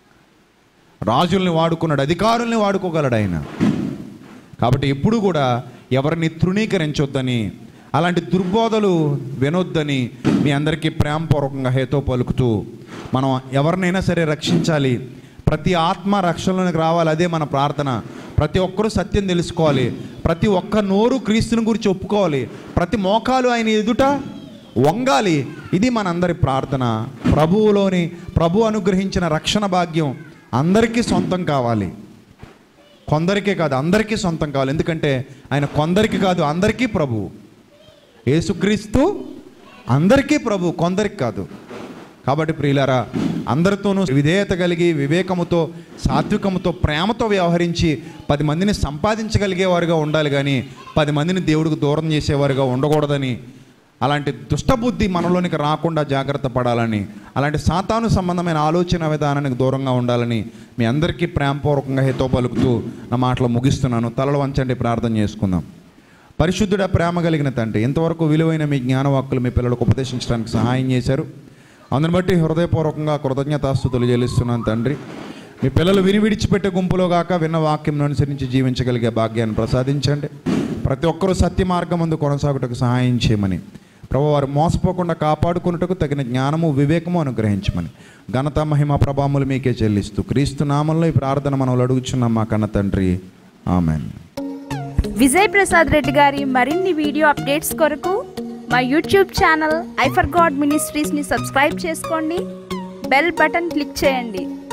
రాజుల్ని వాడుకున్నాడు అధికారుల్ని వాడుకోగలడు ఆయన కాబట్టి ఎప్పుడు కూడా ఎవరిని తృణీకరించొద్దని అలాంటి దుర్బోధలు వినొద్దని మీ అందరికీ ప్రేమపూర్వకంగా హేతో పలుకుతూ మనం ఎవరినైనా సరే రక్షించాలి ప్రతి ఆత్మ రక్షణలోనికి రావాలి అదే మన ప్రార్థన ప్రతి ఒక్కరూ సత్యం తెలుసుకోవాలి ప్రతి ఒక్క నోరు క్రీస్తుని గురించి ఒప్పుకోవాలి ప్రతి మోకాలు ఆయన ఎదుట వంగాలి ఇది మనందరి ప్రార్థన ప్రభువులోని ప్రభు అనుగ్రహించిన రక్షణ భాగ్యం అందరికీ సొంతం కావాలి కొందరికే కాదు అందరికీ సొంతం కావాలి ఎందుకంటే ఆయన కొందరికి కాదు అందరికీ ప్రభు యేసుక్రీస్తు అందరికీ ప్రభు కొందరికి కాదు కాబట్టి ప్రియులారా అందరితోనూ విధేయత కలిగి వివేకముతో సాత్వికముతో ప్రేమతో వ్యవహరించి పది మందిని సంపాదించగలిగేవారుగా ఉండాలి కానీ పది మందిని దేవుడికి దూరం చేసేవారుగా ఉండకూడదని అలాంటి దుష్టబుద్ధి మనలోనికి రాకుండా జాగ్రత్త పడాలని అలాంటి సాతాను సంబంధమైన ఆలోచన విధానానికి దూరంగా ఉండాలని మీ అందరికీ ప్రేమపూర్వకంగా హితో పలుకుతూ నా మాటలు ముగిస్తున్నాను తలలు వంచండి ప్రార్థన చేసుకుందాం పరిశుద్ధుడ ప్రేమ కలిగిన తండ్రి ఇంతవరకు విలువైన మీ జ్ఞానవాక్కులు మీ పిల్లలకు ఉపదేశించడానికి సహాయం చేశారు అందుని బట్టి హృదయపూర్వకంగా కృతజ్ఞతాస్తుతులు చెల్లిస్తున్నాను తండ్రి మీ పిల్లలు విని విడిచిపెట్టే గుంపులో గాక విన్న వాక్యం అనుసరించి జీవించగలిగే భాగ్యాన్ని ప్రసాదించండి ప్రతి ఒక్కరూ సత్య మార్గం ముందు కొనసాగుటకు సహాయం చేయమని ప్రభు వారు మోసపోకుండా కాపాడుకున్నట్టుకు తగిన జ్ఞానము వివేకము అనుగ్రహించమని ఘనత మహిమ ప్రభావములు మీకే చెల్లిస్తూ క్రీస్తు నామంలో ఈ ప్రార్థన మనం అడుగుచున్నాం మా కన్న తండ్రి ఆమెన్ విజయ్ ప్రసాద్ రెడ్డి గారి మరిన్ని వీడియో అప్డేట్స్ కొరకు మా యూట్యూబ్ ఛానల్ ఐఫర్ గాడ్ మినిస్ట్రీస్ని సబ్స్క్రైబ్ చేసుకోండి బెల్ బటన్ క్లిక్ చేయండి